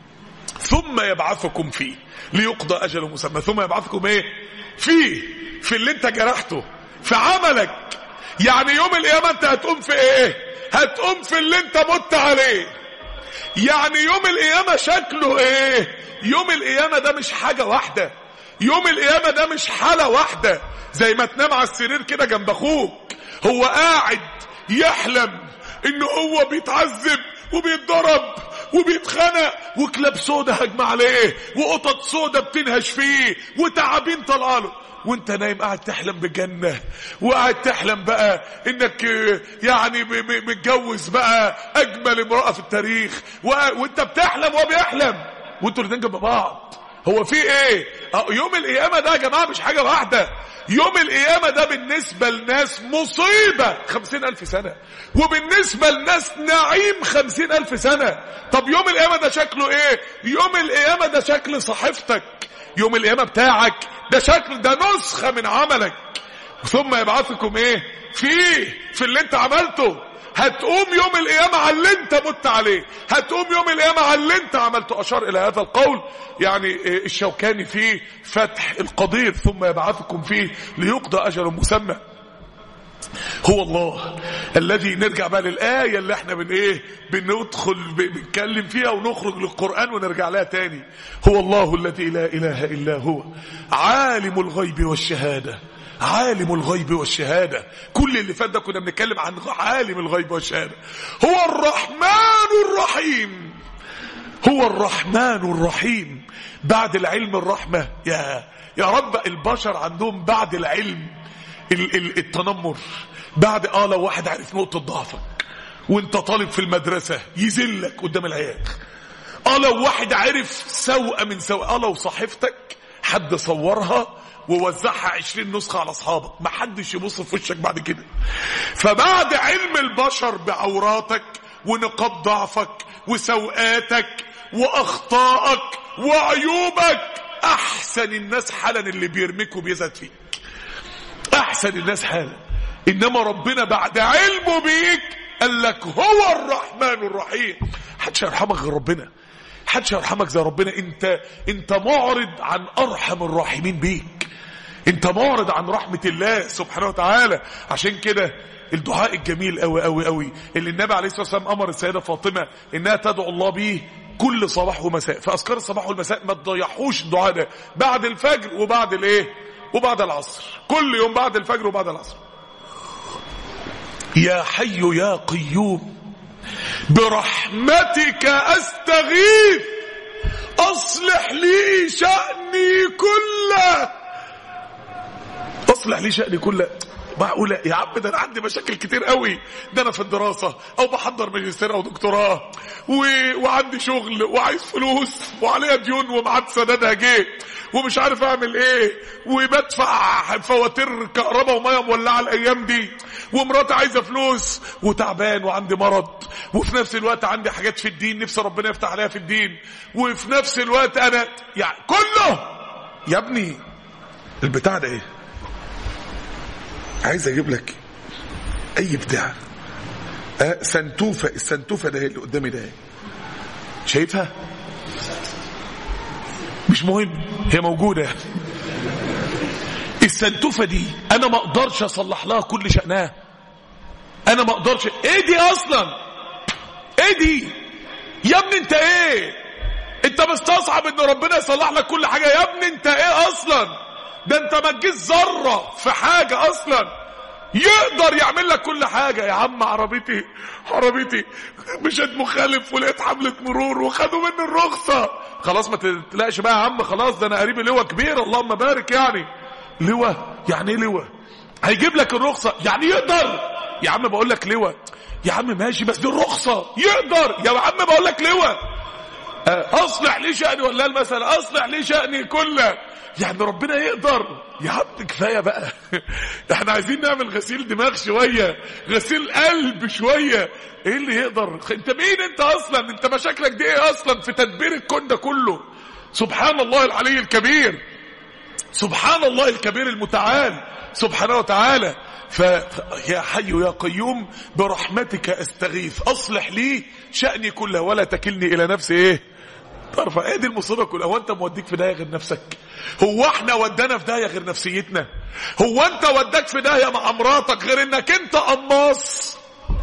A: ثم يبعثكم فيه ليقضى اجل مسمى ثم يبعثكم ايه فيه في اللي انت جرحته في عملك يعني يوم القيامة انت هتقوم في ايه هتقوم في اللي انت مت عليه يعني يوم القيامة شكله ايه يوم القيامة ده مش حاجة واحدة يوم القيامة ده مش حالة واحدة زي ما تنام على السرير كده جنب اخوك هو قاعد يحلم ان هو بيتعذب وبيتضرب وبيتخنق وكلاب سودا هجم عليه وقطط سودا بتنهش فيه وتعابين طلعاله وانت نايم قاعد تحلم بالجنة وقاعد تحلم بقى انك يعني متجوز بقى اجمل امرأة في التاريخ وانت بتحلم وهو بيحلم وانتوا الاتنين جنب بعض هو في ايه اه يوم القيامة ده يا جماعة مش حاجة واحدة يوم القيامة ده بالنسبة لناس مصيبة خمسين ألف سنة وبالنسبة لناس نعيم خمسين ألف سنة طب يوم القيامة ده شكله ايه يوم القيامة ده شكل صحيفتك يوم القيامة بتاعك ده شكل ده نسخة من عملك ثم يبعثكم ايه فيه في اللي انت عملته هتقوم يوم القيامة على اللي انت مت عليه هتقوم يوم القيامة على اللي انت عملته اشار الى هذا القول يعني الشوكاني فيه فتح القدير ثم يبعثكم فيه ليقضى اجل مسمى هو الله الذي نرجع بقى للآية اللي احنا بن ايه بندخل بنتكلم فيها ونخرج للقرآن ونرجع لها تاني هو الله الذي لا إله إلا هو عالم الغيب والشهادة عالم الغيب والشهادة كل اللي فات ده كنا بنتكلم عن عالم الغيب والشهادة هو الرحمن الرحيم هو الرحمن الرحيم بعد العلم الرحمة يا يا رب البشر عندهم بعد العلم التنمر بعد اه لو واحد عارف نقطة ضعفك وانت طالب في المدرسة يذلك قدام العيال اه لو واحد عرف سوء من سوء اه لو صحيفتك حد صورها ووزعها عشرين نسخة على اصحابك ما حدش يبص في وشك بعد كده فبعد علم البشر بعوراتك ونقاط ضعفك وسوءاتك واخطائك وعيوبك احسن الناس حالا اللي بيرميك وبيزهد فيك احسن الناس حالا انما ربنا بعد علمه بيك قال لك هو الرحمن الرحيم حدش يرحمك غير ربنا حدش يرحمك زي ربنا انت انت معرض عن ارحم الراحمين بيك انت معرض عن رحمة الله سبحانه وتعالى عشان كده الدعاء الجميل قوي قوي قوي اللي النبي عليه الصلاه والسلام امر السيده فاطمه انها تدعو الله به كل صباح ومساء فاذكار الصباح والمساء ما تضيعوش الدعاء ده بعد الفجر وبعد الايه وبعد العصر كل يوم بعد الفجر وبعد العصر يا حي يا قيوم برحمتك استغيث اصلح لي شأني كله اصلح لي شأني كله معقولة يا عم ده انا عندي مشاكل كتير قوي ده انا في الدراسة او بحضر ماجستير او دكتوراه و... وعندي شغل وعايز فلوس وعليا ديون ومعاد سدادها جه ومش عارف اعمل ايه وبدفع فواتير كهرباء وميه مولعه الايام دي ومراتي عايزه فلوس وتعبان وعندي مرض وفي نفس الوقت عندي حاجات في الدين نفسي ربنا يفتح عليها في الدين وفي نفس الوقت انا يعني كله يا ابني البتاع ده ايه عايز اجيب لك اي بتاع أه سنتوفة السنتوفة ده اللي قدامي ده شايفها مش مهم هي موجودة السنتوفة دي انا ما اقدرش اصلح لها كل شأنها انا ما اقدرش ايه دي اصلا ايه دي يا ابني انت ايه انت مستصعب ان ربنا يصلح لك كل حاجة يا ابني انت ايه اصلا ده انت ما تجيش ذره في حاجه اصلا يقدر يعمل لك كل حاجه يا عم عربيتي عربيتي مشيت مخالف ولقيت حمله مرور وخدوا مني الرخصه خلاص ما تقلقش بقى يا عم خلاص ده انا قريب لواء كبير اللهم بارك يعني لواء يعني ايه لواء هيجيب لك الرخصه يعني يقدر يا عم بقول لك لواء يا عم ماشي بس دي الرخصه يقدر يا عم بقول لك لواء اصلح لي شأني ولا المثل اصلح لي شأني كله يعني ربنا يقدر يا عم كفايه بقى احنا عايزين نعمل غسيل دماغ شويه غسيل قلب شويه ايه اللي يقدر انت مين انت اصلا انت مشاكلك دي ايه اصلا في تدبير الكون ده كله سبحان الله العلي الكبير سبحان الله الكبير المتعال سبحانه وتعالى فيا حي يا قيوم برحمتك استغيث اصلح لي شأني كله ولا تكلني الى نفسي ايه طرفة ايه دي المصيبة كلها هو انت موديك في داهية غير نفسك هو احنا ودانا في داهية غير نفسيتنا هو انت وداك في داهية مع مراتك غير انك انت قماص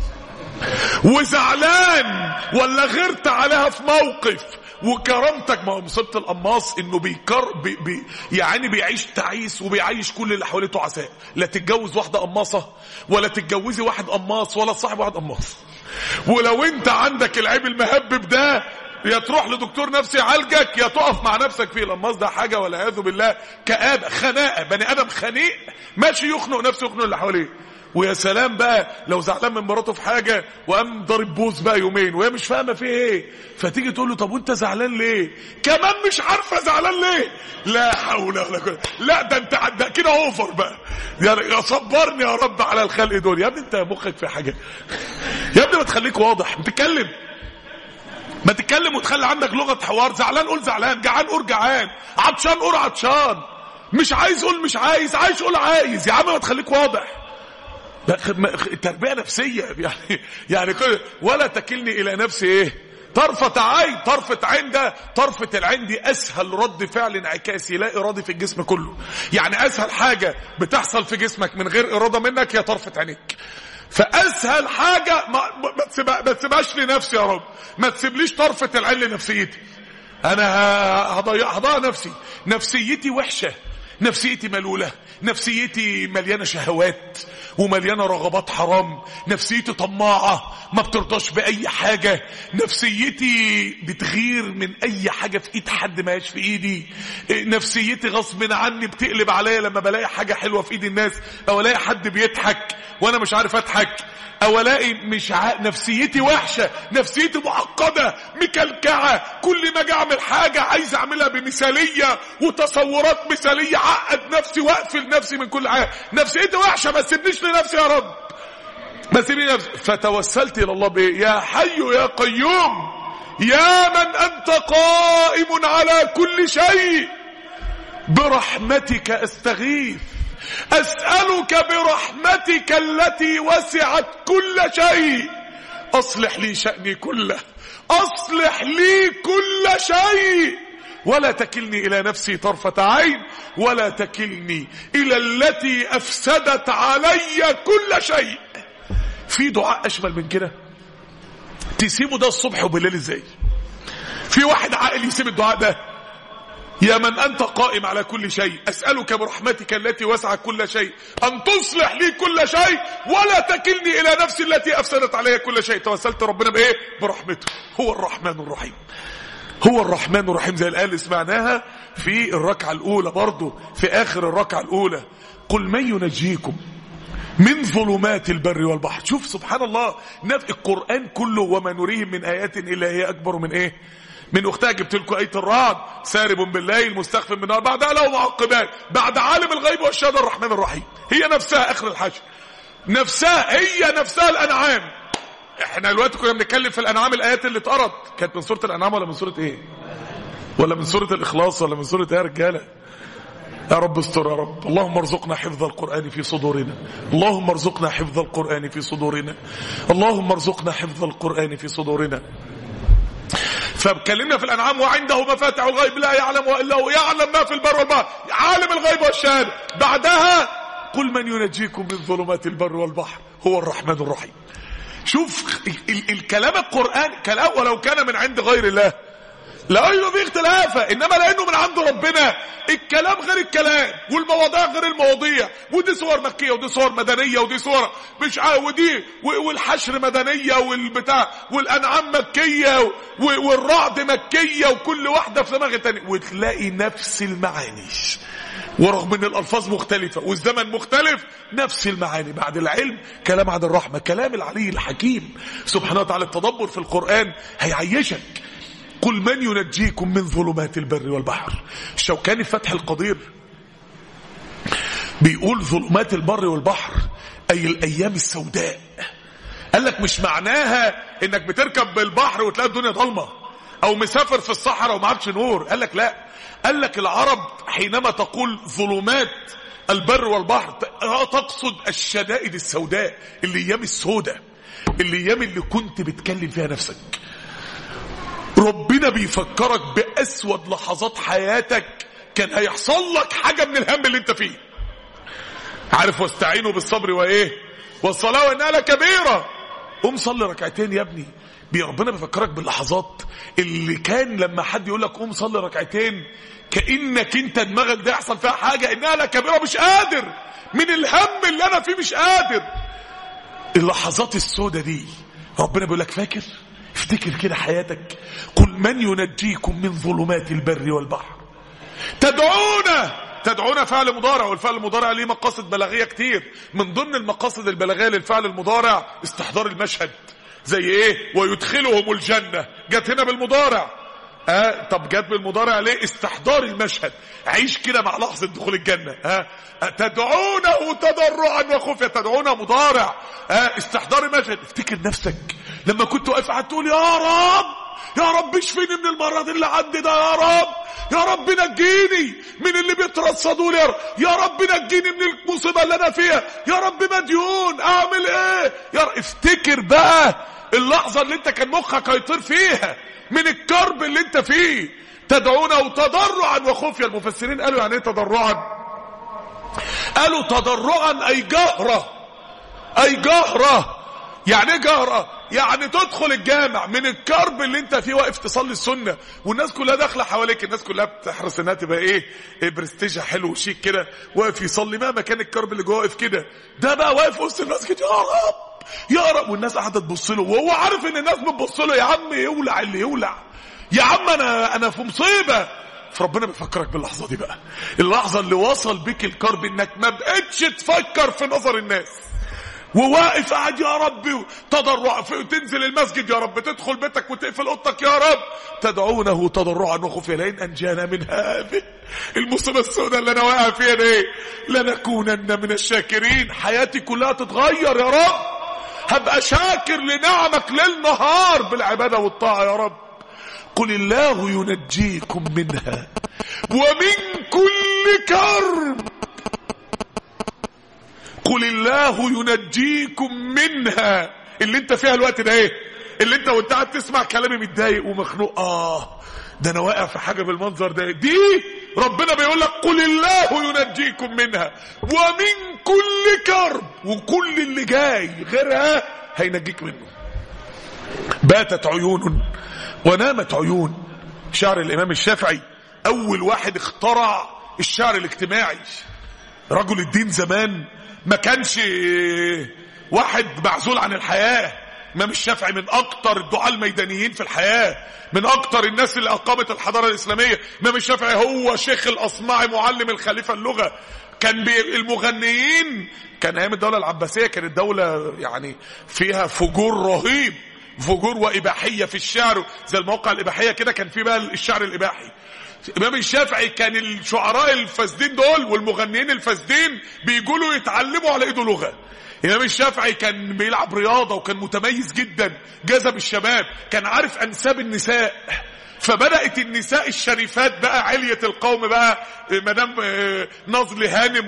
A: وزعلان ولا غيرت عليها في موقف وكرامتك ما هو مصيبه القماص انه بيكر بي بي يعني بيعيش تعيس وبيعيش كل اللي حواليه تعساء لا تتجوز واحده قماصه ولا تتجوزي واحد قماص ولا تصاحب واحد قماص ولو انت عندك العيب المهبب ده يا تروح لدكتور نفسي يعالجك يا تقف مع نفسك فيه القماص ده حاجه والعياذ بالله كآبه خناقه بني ادم خنيق ماشي يخنق نفسه يخنق اللي حواليه ويا سلام بقى لو زعلان من مراته في حاجه وقام ضارب بوز بقى يومين وهي مش فاهمه في ايه فتيجي تقول له طب وانت زعلان ليه كمان مش عارفه زعلان ليه لا حول ولا قوه لا ده انت ده كده اوفر بقى يعني صبرني يا رب على الخلق دول يا ابني انت مخك في حاجه يا ابني ما تخليك واضح بتتكلم ما تتكلم وتخلي عندك لغه حوار زعلان قول زعلان جعان قول جعان عطشان قول عطشان مش عايز قول مش عايز عايز قول عايز يا عم ما تخليك واضح تربيه نفسيه يعني يعني ولا تكلني الى نفسي ايه طرفة عين طرفة عين ده طرفة العين دي اسهل رد فعل انعكاسي لا ارادي في الجسم كله يعني اسهل حاجة بتحصل في جسمك من غير اراده منك هي طرفة عينيك فاسهل حاجة ما, ما, تسيبها ما تسيبهاش لنفسي يا رب ما تسيبليش طرفة العين لنفسيتي انا هضيع هضيع نفسي نفسيتي وحشة نفسيتي ملولة نفسيتي مليانة شهوات ومليانة رغبات حرام نفسيتي طماعة ما بترضاش بأي حاجة نفسيتي بتغير من أي حاجة في إيد حد ما هيش في إيدي نفسيتي غصب عني بتقلب عليا لما بلاقي حاجة حلوة في إيد الناس أو ألاقي حد بيضحك وأنا مش عارف أضحك او الاقي مش ع... نفسيتي وحشه نفسيتي معقده مكلكعه كل ما اجي اعمل حاجه عايز اعملها بمثاليه وتصورات مثاليه عقد نفسي واقفل نفسي من كل حاجه نفسيتي وحشه ما تسيبنيش لنفسي يا رب ما تسيبني نفسي فتوسلت الى الله بايه يا حي يا قيوم يا من انت قائم على كل شيء برحمتك استغيث أسألك برحمتك التي وسعت كل شيء أصلح لي شأني كله أصلح لي كل شيء ولا تكلني إلى نفسي طرفة عين ولا تكلني إلى التي أفسدت علي كل شيء في دعاء أشمل من كده تسيبه ده الصبح وبالليل ازاي في واحد عاقل يسيب الدعاء ده يا من أنت قائم على كل شيء أسألك برحمتك التي وسعت كل شيء أن تصلح لي كل شيء ولا تكلني إلى نفسي التي أفسدت علي كل شيء توسلت ربنا بإيه برحمته هو الرحمن الرحيم هو الرحمن الرحيم زي الآية اللي سمعناها في الركعة الأولى برضه في آخر الركعة الأولى قل من ينجيكم من ظلمات البر والبحر شوف سبحان الله القرآن كله وما نريهم من آيات إلا هي أكبر من إيه من اختها جبت لكم ايه الرعد سارب بالليل مستخف من النار بعدها له معقبات بعد عالم الغيب والشهاده الرحمن الرحيم هي نفسها اخر الحشر نفسها هي نفسها الانعام احنا دلوقتي كنا بنتكلم في الانعام الايات اللي اتقرت كانت من سوره الانعام ولا من سوره ايه ولا من سوره الاخلاص ولا من سوره ايه يا رجاله يا رب استر يا رب اللهم ارزقنا حفظ القرآن في صدورنا اللهم ارزقنا حفظ القرآن في صدورنا اللهم ارزقنا حفظ القرآن في صدورنا فاتكلمنا في الانعام وعنده مفاتح الغيب لا يعلم الا هو يعلم ما في البر والبحر عالم الغيب والشهاده بعدها قل من ينجيكم من ظلمات البر والبحر هو الرحمن الرحيم شوف ال الكلام القرآن كلام ولو كان من عند غير الله لا أيضا في اختلافة إنما لأنه من عند ربنا الكلام غير الكلام والمواضيع غير المواضيع ودي صور مكية ودي صور مدنية ودي صور مش عا ودي والحشر مدنية والبتاع والأنعام مكية والرعد مكية وكل واحدة في دماغ التانية وتلاقي نفس المعاني ورغم ان الالفاظ مختلفه والزمن مختلف نفس المعاني بعد العلم كلام عن الرحمه كلام العلي الحكيم سبحانه وتعالى التدبر في القران هيعيشك قل من ينجيكم من ظلمات البر والبحر الشوكاني في فتح القدير بيقول ظلمات البر والبحر اي الايام السوداء قال لك مش معناها انك بتركب بالبحر وتلاقي الدنيا ضلمه او مسافر في الصحراء ومعكش نور قال لك لا قال لك العرب حينما تقول ظلمات البر والبحر تقصد الشدائد السوداء الايام السوداء الايام اللي كنت بتكلم فيها نفسك ربنا بيفكرك بأسود لحظات حياتك كان هيحصل لك حاجة من الهم اللي انت فيه عارف واستعينوا بالصبر وايه والصلاة وانها لكبيرة قوم صلي ركعتين يا ابني بي ربنا بيفكرك باللحظات اللي كان لما حد يقول لك قوم صلي ركعتين كانك انت دماغك ده يحصل فيها حاجه انها لكبيره مش قادر من الهم اللي انا فيه مش قادر اللحظات السوداء دي ربنا بيقول لك فاكر افتكر كده حياتك قل من ينجيكم من ظلمات البر والبحر تدعونه تدعون فعل مضارع والفعل المضارع ليه مقاصد بلاغيه كتير من ضمن المقاصد البلاغيه للفعل المضارع استحضار المشهد زي ايه ويدخلهم الجنه جت هنا بالمضارع ها طب جت بالمضارع ليه استحضار المشهد عيش كده مع لحظه دخول الجنه ها تدعونه تضرعا وخفيا تدعونه مضارع ها استحضار المشهد افتكر نفسك لما كنت واقف قاعد تقول يا رب يا رب اشفيني من المرض اللي عندي ده يا رب يا رب نجيني من اللي بيترصدوا لي يا رب يا رب نجيني من المصيبه اللي انا فيها يا رب مديون اعمل ايه يا رب افتكر بقى اللحظه اللي انت كان مخك هيطير فيها من الكرب اللي انت فيه تدعونه تضرعا وخفيا المفسرين قالوا يعني ايه تضرعا قالوا تضرعا اي جهره اي جهره يعني ايه جهره يعني تدخل الجامع من الكرب اللي انت فيه واقف تصلي السنه والناس كلها داخله حواليك الناس كلها بتحرص انها تبقى ايه, إيه برستيجها حلو وشيك كده واقف يصلي مهما كان الكرب اللي جوه واقف كده ده بقى واقف وسط المسجد يا رب يا رب والناس قاعده تبص له وهو عارف ان الناس بتبص له يا عم يولع اللي يولع يا عم انا انا في مصيبه فربنا بيفكرك باللحظه دي بقى اللحظه اللي وصل بيك الكرب انك ما بقتش تفكر في نظر الناس وواقف قاعد يا رب تضرع تنزل المسجد يا رب تدخل بيتك وتقفل اوضتك يا رب تدعونه تضرعا وخفيا لئن انجانا من هذه المصيبه السوداء اللي انا واقع فيها دي لنكونن من الشاكرين حياتي كلها تتغير يا رب هبقى شاكر لنعمك ليل نهار بالعباده والطاعه يا رب قل الله ينجيكم منها ومن كل كرب قل الله ينجيكم منها اللي انت فيها الوقت ده ايه اللي انت وانت قاعد تسمع كلامي متضايق ومخنوق اه ده انا واقع في حاجه بالمنظر ده دي ربنا بيقول لك قل الله ينجيكم منها ومن كل كرب وكل اللي جاي غيرها هينجيك منه باتت عيون ونامت عيون شعر الامام الشافعي اول واحد اخترع الشعر الاجتماعي رجل الدين زمان ما كانش واحد معزول عن الحياة امام الشافعي من اكتر الدعاة الميدانيين في الحياة من اكتر الناس اللي اقامت الحضارة الاسلامية امام الشافعي هو شيخ الاصمعي معلم الخليفة اللغة كان المغنيين كان ايام الدولة العباسية كانت دولة يعني فيها فجور رهيب فجور واباحية في الشعر زي الموقع الاباحية كده كان في بقى الشعر الاباحي امام الشافعي كان الشعراء الفاسدين دول والمغنيين الفاسدين بيجوا يتعلموا على ايده لغه امام الشافعي كان بيلعب رياضه وكان متميز جدا جذب الشباب كان عارف انساب النساء فبدات النساء الشريفات بقى عليه القوم بقى مدام نظل هانم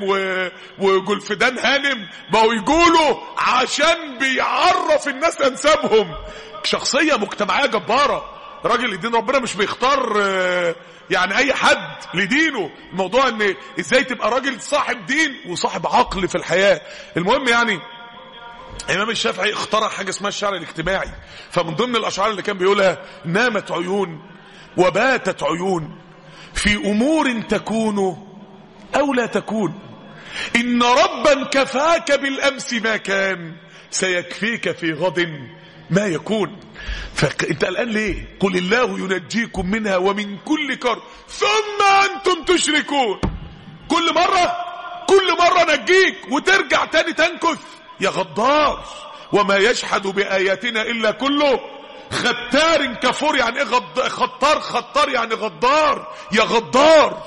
A: وجلفدان هانم بقوا يقولوا عشان بيعرف الناس انسابهم شخصيه مجتمعيه جباره راجل الدين ربنا مش بيختار يعني اي حد لدينه الموضوع ان ازاي تبقى راجل صاحب دين وصاحب عقل في الحياة المهم يعني امام الشافعي اخترع حاجة اسمها الشعر الاجتماعي فمن ضمن الاشعار اللي كان بيقولها نامت عيون وباتت عيون في امور تكون او لا تكون ان ربا كفاك بالامس ما كان سيكفيك في غد ما يكون فانت قلقان ليه قل الله ينجيكم منها ومن كل كرب ثم انتم تشركون كل مرة كل مرة نجيك وترجع تاني تنكث يا غدار وما يشهد بآياتنا إلا كله ختار كفور يعني ايه غد... خطار خطار يعني غدار يا غدار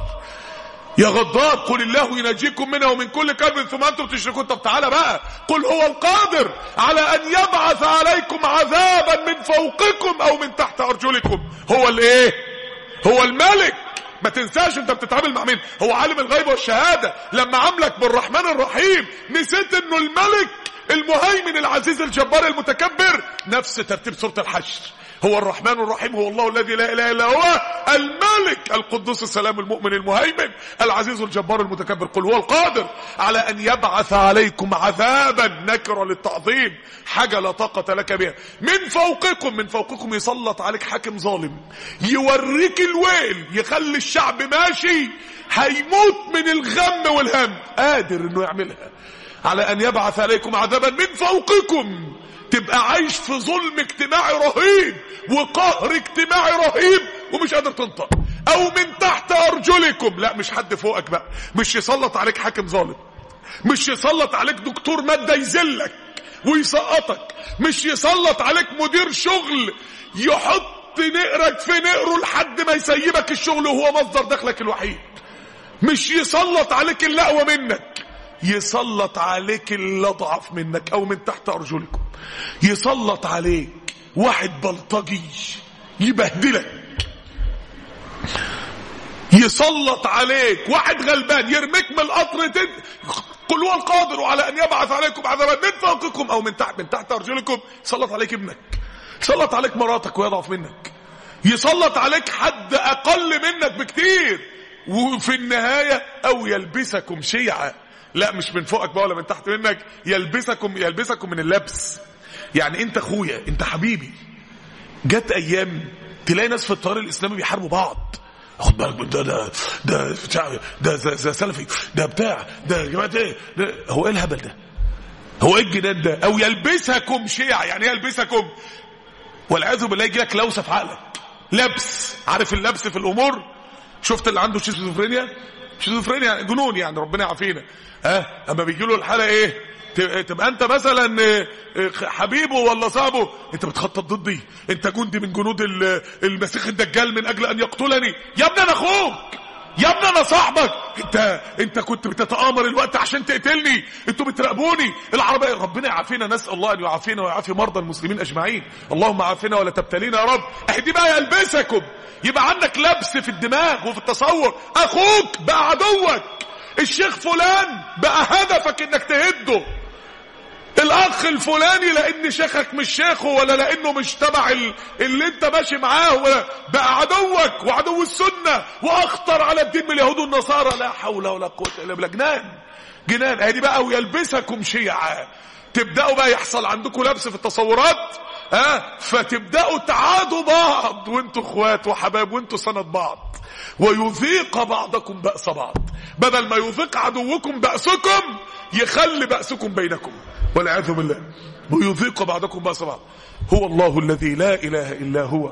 A: يا غدار قل الله ينجيكم منها ومن كل كرب ثم انتم تشركون طب تعالى بقى قل هو القادر على ان يبعث عليكم عذابا من فوقكم او من تحت ارجلكم هو الايه هو الملك ما تنساش انت بتتعامل مع مين هو عالم الغيب والشهادة لما عاملك بالرحمن الرحيم نسيت انه الملك المهيمن العزيز الجبار المتكبر نفس ترتيب سورة الحشر هو الرحمن الرحيم هو الله الذي لا اله الا هو الملك القدوس السلام المؤمن المهيمن العزيز الجبار المتكبر قل هو القادر على ان يبعث عليكم عذابا نكره للتعظيم حاجه لا طاقه لك بها من فوقكم من فوقكم يسلط عليك حاكم ظالم يوريك الويل يخلي الشعب ماشي هيموت من الغم والهم قادر انه يعملها على ان يبعث عليكم عذابا من فوقكم تبقى عايش في ظلم اجتماعي رهيب وقهر اجتماعي رهيب ومش قادر تنطق او من تحت ارجلكم لا مش حد فوقك بقى مش يسلط عليك حاكم ظالم مش يسلط عليك دكتور مادة يذلك ويسقطك مش يسلط عليك مدير شغل يحط نقرك في نقره لحد ما يسيبك الشغل وهو مصدر دخلك الوحيد مش يسلط عليك اللي اقوى منك يسلط عليك اللي اضعف منك او من تحت ارجلكم يسلط عليك واحد بلطجي يبهدلك يسلط عليك واحد غلبان يرميك من القطر تد... قل هو القادر على ان يبعث عليكم عذابا من فوقكم او من تحت من تحت ارجلكم يسلط عليك ابنك يسلط عليك مراتك ويضعف منك يسلط عليك حد اقل منك بكتير وفي النهايه او يلبسكم شيعا لا مش من فوقك بقى ولا من تحت منك يلبسكم يلبسكم من اللبس يعني انت اخويا انت حبيبي جت ايام تلاقي ناس في الطريق الاسلامي بيحاربوا بعض خد بالك من ده ده ده بتاع ده ده, ده سلفي ده بتاع ده يا جماعه ايه ده هو ايه الهبل ده هو ايه الجنان ده او يلبسكم شيع يعني ايه يلبسكم والعياذ بالله يجي لك لوسه في عقلك لبس عارف اللبس في الامور شفت اللي عنده شيزوفرينيا شيزوفرينيا جنون يعني ربنا يعافينا ها أه؟ اما بيجي له الحاله ايه تبقى انت مثلا حبيبه ولا صاحبه انت بتخطط ضدي انت جندي من جنود المسيح الدجال من اجل ان يقتلني يا ابني انا اخوك يا ابني انا صاحبك انت انت كنت بتتآمر الوقت عشان تقتلني انتوا بتراقبوني العربية ربنا يعافينا نسأل الله ان يعافينا ويعافي مرضى المسلمين اجمعين اللهم عافنا ولا تبتلينا يا رب اهدي بقى يلبسكم يبقى عندك لبس في الدماغ وفي التصور اخوك بقى عدوك الشيخ فلان بقى هدفك انك تهده الاخ الفلاني لان شيخك مش شيخه ولا لانه مش تبع اللي انت ماشي معاه ولا بقى عدوك وعدو السنه واخطر على الدين من اليهود والنصارى لا حول ولا قوه الا بالله جنان جنان ادي بقى ويلبسكم شيعا تبداوا بقى يحصل عندكم لبس في التصورات ها فتبداوا تعادوا بعض وانتوا اخوات وحبايب وانتوا سند بعض ويذيق بعضكم باس بعض بدل ما يذيق عدوكم باسكم يخلي باسكم بينكم والعياذ بالله ويذيق بعضكم باس بعض هو الله الذي لا اله الا هو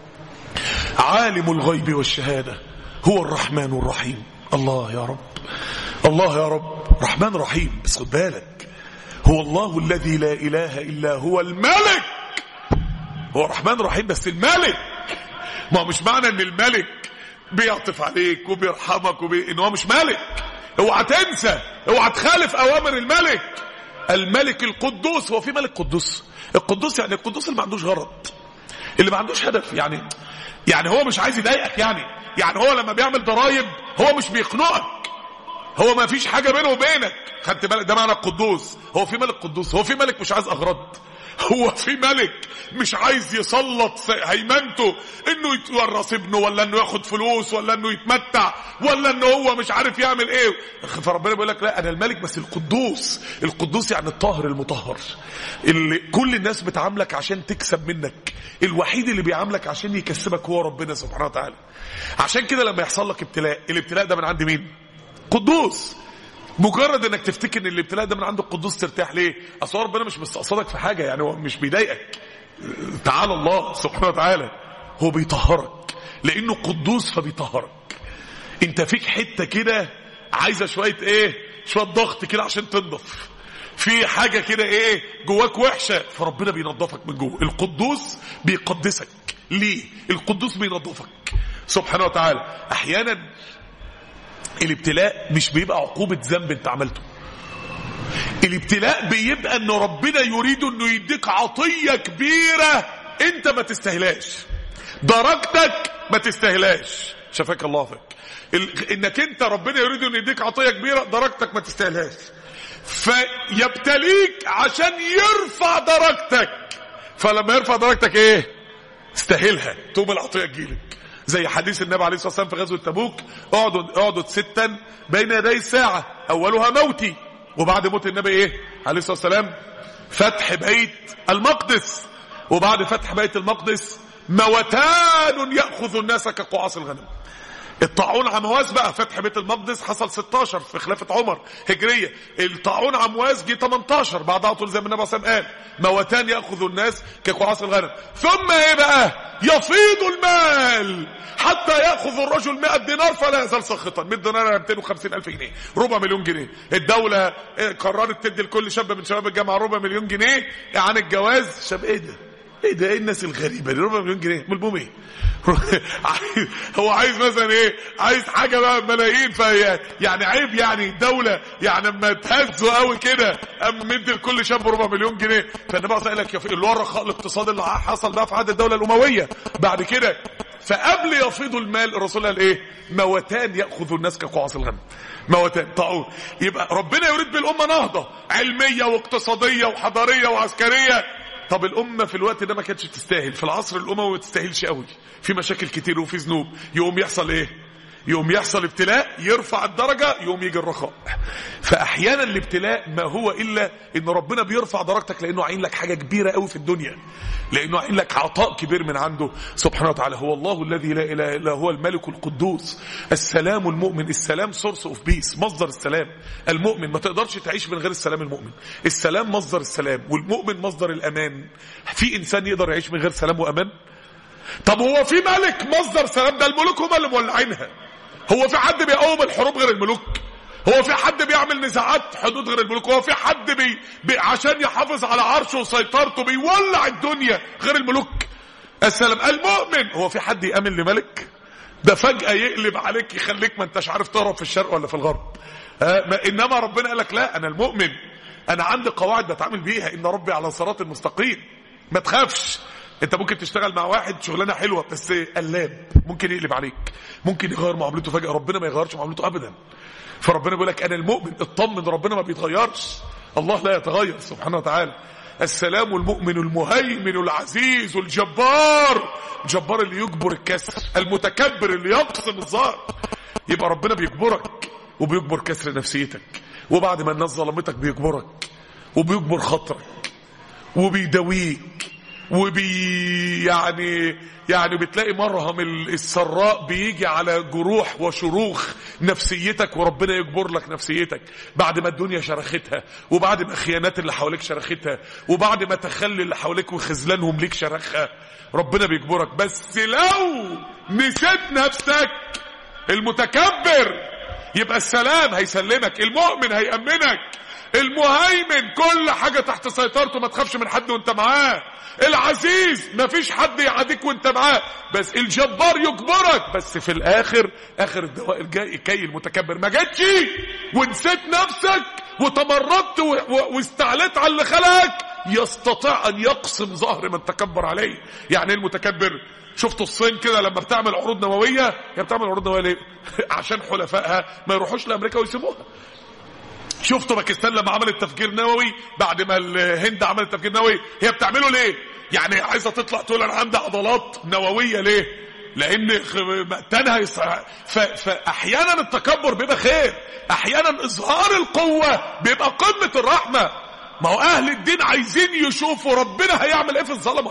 A: عالم الغيب والشهاده هو الرحمن الرحيم الله يا رب الله يا رب رحمن رحيم بس خد بالك هو الله الذي لا اله الا هو الملك هو الرحمن الرحيم بس الملك ما مش معنى ان الملك بيعطف عليك وبيرحمك وبي... ان هو مش ملك اوعى تنسى اوعى تخالف اوامر الملك الملك القدوس هو في ملك قدوس القدوس يعني القدوس اللي ما عندوش غرض اللي ما عندوش هدف يعني يعني هو مش عايز يضايقك يعني يعني هو لما بيعمل ضرايب هو مش بيخنقك هو ما فيش حاجه بينه وبينك خدت بالك ده معنى القدوس هو في ملك قدوس هو في ملك مش عايز اغراض هو في ملك مش عايز يسلط هيمنته انه يتورث ابنه ولا انه ياخد فلوس ولا انه يتمتع ولا انه هو مش عارف يعمل ايه فربنا بيقول لك لا انا الملك بس القدوس القدوس يعني الطاهر المطهر اللي كل الناس بتعاملك عشان تكسب منك الوحيد اللي بيعاملك عشان يكسبك هو ربنا سبحانه وتعالى عشان كده لما يحصل لك ابتلاء الابتلاء ده من عند مين قدوس مجرد انك تفتكر ان الابتلاء ده من عند القدوس ترتاح ليه اصل ربنا مش مستقصدك في حاجه يعني هو مش بيضايقك تعالى الله سبحانه وتعالى هو بيطهرك لانه قدوس فبيطهرك انت فيك حته كده عايزه شويه ايه شويه ضغط كده عشان تنضف في حاجه كده ايه جواك وحشه فربنا بينظفك من جوه القدوس بيقدسك ليه القدوس بينظفك سبحانه وتعالى احيانا الابتلاء مش بيبقى عقوبة ذنب انت عملته الابتلاء بيبقى ان ربنا يريد انه يديك عطية كبيرة انت ما تستهلاش درجتك ما تستهلاش شفاك الله فيك ال... انك انت ربنا يريد انه يديك عطية كبيرة درجتك ما تستهلاش فيبتليك عشان يرفع درجتك فلما يرفع درجتك ايه استاهلها تقوم العطية تجيلك زي حديث النبي عليه الصلاه والسلام في غزوه تبوك اقعدوا اقعدوا ستا بين يدي الساعه اولها موتي وبعد موت النبي ايه عليه الصلاه والسلام فتح بيت المقدس وبعد فتح بيت المقدس موتان ياخذ الناس كقعاص الغنم الطاعون عمواس بقى فتح بيت المقدس حصل 16 في خلافة عمر هجرية الطاعون عمواس جه 18 بعدها طول زي ما النبي صلى الله عليه وسلم قال موتان ياخذ الناس كقعاص الغنم ثم ايه بقى يفيض المال حتى ياخذ الرجل 100 دينار فلا يزال ساخطا 100 دينار 250 الف جنيه ربع مليون جنيه الدوله قررت تدي لكل شاب من شباب الجامعه ربع مليون جنيه عن الجواز شاب ايه ده ايه ده ايه الناس الغريبه دي ربع مليون جنيه ملموم ايه هو عايز مثلا ايه عايز حاجه بقى ملايين فهي يعني عيب يعني الدوله يعني اما تهزوا قوي كده اما مدي لكل شاب ربع مليون جنيه فالنبي قال لك اللي هو الرخاء الاقتصادي اللي حصل بقى في عهد الدوله الامويه بعد كده فقبل يفيض المال الرسول قال ايه موتان ياخذ الناس كقعاص الغنم موتان طاعون يبقى ربنا يريد بالامه نهضه علميه واقتصاديه وحضاريه وعسكريه طب الأمة في الوقت ده ما كانتش تستاهل في العصر الأموي ما تستاهلش قوي في مشاكل كتير وفي ذنوب يقوم يحصل ايه يقوم يحصل ابتلاء يرفع الدرجة يقوم يجي الرخاء فأحيانا الابتلاء ما هو إلا إن ربنا بيرفع درجتك لأنه عين لك حاجة كبيرة قوي في الدنيا لأنه عين لك عطاء كبير من عنده سبحانه وتعالى هو الله الذي لا إله إلا هو الملك القدوس السلام المؤمن السلام سورس اوف بيس مصدر السلام المؤمن ما تقدرش تعيش من غير السلام المؤمن السلام مصدر السلام والمؤمن مصدر الأمان في إنسان يقدر يعيش من غير سلام وأمان طب هو في ملك مصدر سلام ده الملوك هم اللي مولعينها هو في حد بيقوم الحروب غير الملوك هو في حد بيعمل نزاعات حدود غير الملوك هو في حد بي, بي عشان يحافظ على عرشه وسيطرته بيولع الدنيا غير الملوك السلام المؤمن هو في حد يأمن لملك ده فجأة يقلب عليك يخليك ما انتش عارف تهرب في الشرق ولا في الغرب آه انما ربنا قال لك لا انا المؤمن انا عندي قواعد بتعامل بيها ان ربي على صراط المستقيم ما تخافش انت ممكن تشتغل مع واحد شغلانه حلوه بس قلاب ممكن يقلب عليك ممكن يغير معاملته فجاه ربنا ما يغيرش معاملته ابدا فربنا بيقول لك انا المؤمن اطمن ربنا ما بيتغيرش الله لا يتغير سبحانه وتعالى السلام المؤمن المهيمن العزيز الجبار الجبار اللي يجبر الكسر المتكبر اللي يقسم الظهر يبقى ربنا بيجبرك وبيجبر كسر نفسيتك وبعد ما الناس ظلمتك بيجبرك وبيجبر خاطرك وبيداويك وبي يعني يعني بتلاقي مرهم السراء بيجي على جروح وشروخ نفسيتك وربنا يجبر لك نفسيتك بعد ما الدنيا شرختها وبعد ما خيانات اللي حواليك شرختها وبعد ما تخلي اللي حواليك وخذلانهم ليك شرخها ربنا بيجبرك بس لو نسيت نفسك المتكبر يبقى السلام هيسلمك المؤمن هيأمنك المهيمن كل حاجة تحت سيطرته ما تخافش من حد وانت معاه العزيز ما فيش حد يعاديك وانت معاه بس الجبار يجبرك بس في الاخر اخر الدواء الجاي كي المتكبر ما جاتش ونسيت نفسك وتمردت واستعليت على اللي خلقك يستطيع ان يقسم ظهر من تكبر عليه يعني ايه المتكبر شفتوا الصين كده لما بتعمل عروض نوويه هي بتعمل عروض نوويه ليه عشان حلفائها ما يروحوش لامريكا ويسيبوها شفتوا باكستان لما عملت تفجير نووي بعد ما الهند عملت تفجير نووي هي بتعمله ليه يعني عايزه تطلع تقول انا عندي عضلات نوويه ليه لان مقتنها يصع... ف... فاحيانا التكبر بيبقى خير احيانا اظهار القوه بيبقى قمه الرحمه ما هو اهل الدين عايزين يشوفوا ربنا هيعمل ايه في الظلمه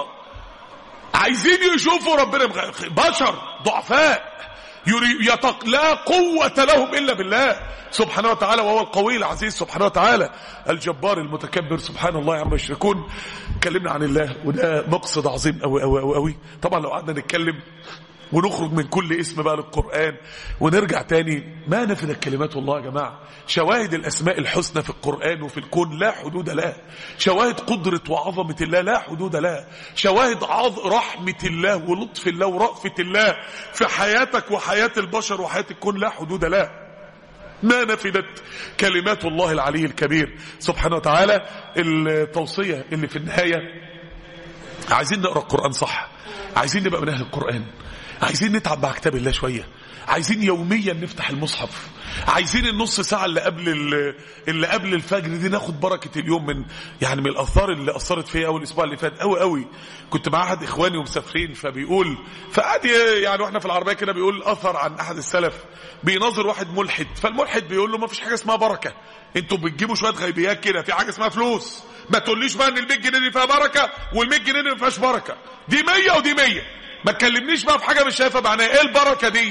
A: عايزين يشوفوا ربنا بشر ضعفاء يتق... لا قوة لهم إلا بالله سبحانه وتعالى وهو القوي العزيز سبحانه وتعالى الجبار المتكبر سبحان الله عما يشركون اتكلمنا عن الله وده مقصد عظيم قوي قوي قوي قوي طبعا لو قعدنا نتكلم ونخرج من كل اسم بقى للقرآن ونرجع تاني ما نفدت كلمات الله يا جماعة شواهد الأسماء الحسنى في القرآن وفي الكون لا حدود لها شواهد قدرة وعظمة الله لا حدود لها شواهد عظ رحمة الله ولطف الله ورأفة الله في حياتك وحياة البشر وحياة الكون لا حدود لها ما نفدت كلمات الله العلي الكبير سبحانه وتعالى التوصية اللي في النهاية عايزين نقرأ القرآن صح عايزين نبقى من أهل القرآن عايزين نتعب مع كتاب الله شوية عايزين يوميا نفتح المصحف عايزين النص ساعة اللي قبل اللي قبل الفجر دي ناخد بركة اليوم من يعني من الأثار اللي أثرت فيا أول الأسبوع اللي فات قوي قوي كنت مع أحد إخواني ومسافرين فبيقول فقعد يعني واحنا في العربية كده بيقول أثر عن أحد السلف بيناظر واحد ملحد فالملحد بيقول له ما فيش حاجة اسمها بركة انتوا بتجيبوا شوية غيبيات كده في حاجة اسمها فلوس ما تقوليش بقى ان ال 100 جنيه دي فيها بركة وال 100 جنيه دي ما فيهاش بركة دي 100 ودي 100 ما تكلمنيش بقى في حاجة مش شايفها معناها ايه البركة دي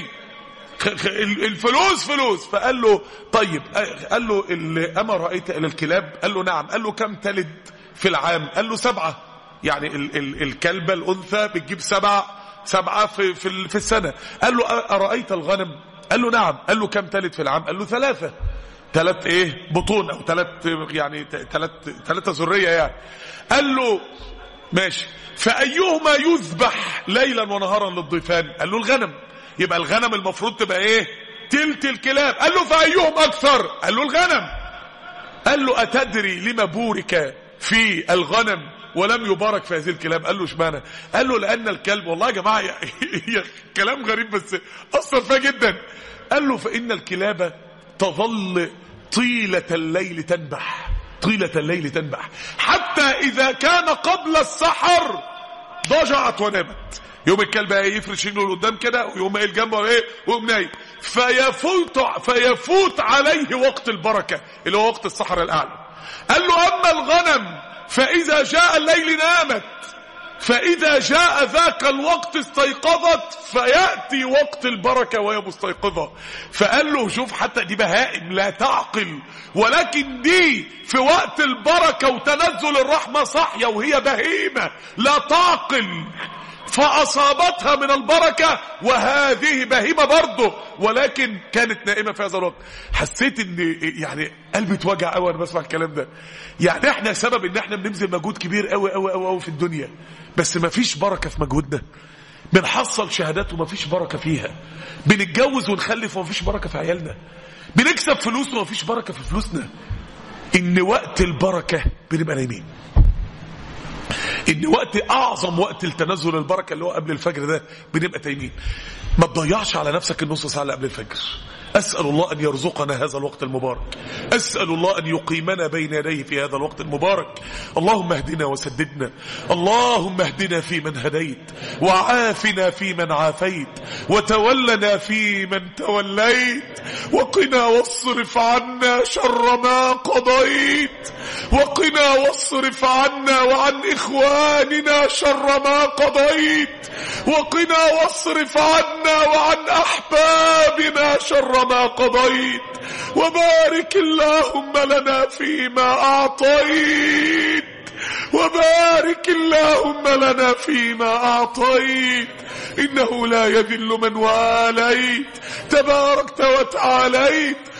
A: الفلوس فلوس فقال له طيب قال له اما رأيت الى الكلاب قال له نعم قال له كم تلد في العام قال له سبعة يعني ال ال الكلبة الانثى بتجيب سبع سبعة في, في, ال- في السنة قال له أ- أرأيت الغنم قال له نعم قال له كم تلد في العام قال له ثلاثة ثلاث ايه بطون او ثلاث يعني ثلاث ثلاثة ذرية يعني قال له ماشي فأيهما يذبح ليلا ونهارا للضيفان قال له الغنم يبقى الغنم المفروض تبقى ايه تلت الكلاب قال له فأيهم أكثر قال له الغنم قال له أتدري لما بورك في الغنم ولم يبارك في هذه الكلاب قال له اشمعنى قال له لأن الكلب والله يا جماعة هي كلام غريب بس أثر فيها جدا قال له فإن الكلاب تظل طيلة الليل تنبح طيلة الليل تنبح حتى إذا كان قبل السحر ضجعت ونامت يوم الكلب ايه يفرش رجله لقدام كده ويقوم قايل جنبه ايه ويقوم نايم فيفوت فيفوت عليه وقت البركه اللي هو وقت السحر الاعلى قال له اما الغنم فاذا جاء الليل نامت فإذا جاء ذاك الوقت استيقظت فيأتي وقت البركة وهي مستيقظة فقال له شوف حتى دي بهائم لا تعقل ولكن دي في وقت البركة وتنزل الرحمة صاحية وهي بهيمة لا تعقل فأصابتها من البركة وهذه بهيمة برضه ولكن كانت نائمة في هذا الوقت حسيت ان يعني قلبي اتوجع قوي وانا بسمع الكلام ده يعني احنا سبب ان احنا بنبذل مجهود كبير قوي قوي قوي قوي في الدنيا بس ما فيش بركة في مجهودنا بنحصل شهادات وما فيش بركة فيها بنتجوز ونخلف وما فيش بركة في عيالنا بنكسب فلوس وما فيش بركة في فلوسنا ان وقت البركة بنبقى نايمين ان وقت اعظم وقت التنزل البركه اللي هو قبل الفجر ده بنبقى تايمين ما تضيعش على نفسك النص ساعه اللي قبل الفجر اسال الله ان يرزقنا هذا الوقت المبارك اسال الله ان يقيمنا بين يديه في هذا الوقت المبارك اللهم اهدنا وسددنا اللهم اهدنا فيمن هديت وعافنا فيمن عافيت وتولنا فيمن توليت وقنا واصرف عنا شر ما قضيت وقنا واصرف عنا وعن إخواننا شر ما قضيت وقنا واصرف عنا وعن أحبابنا شر ما قضيت وبارك اللهم لنا فيما أعطيت وبارك اللهم لنا فيما أعطيت إنه لا يذل من واليت تباركت وتعاليت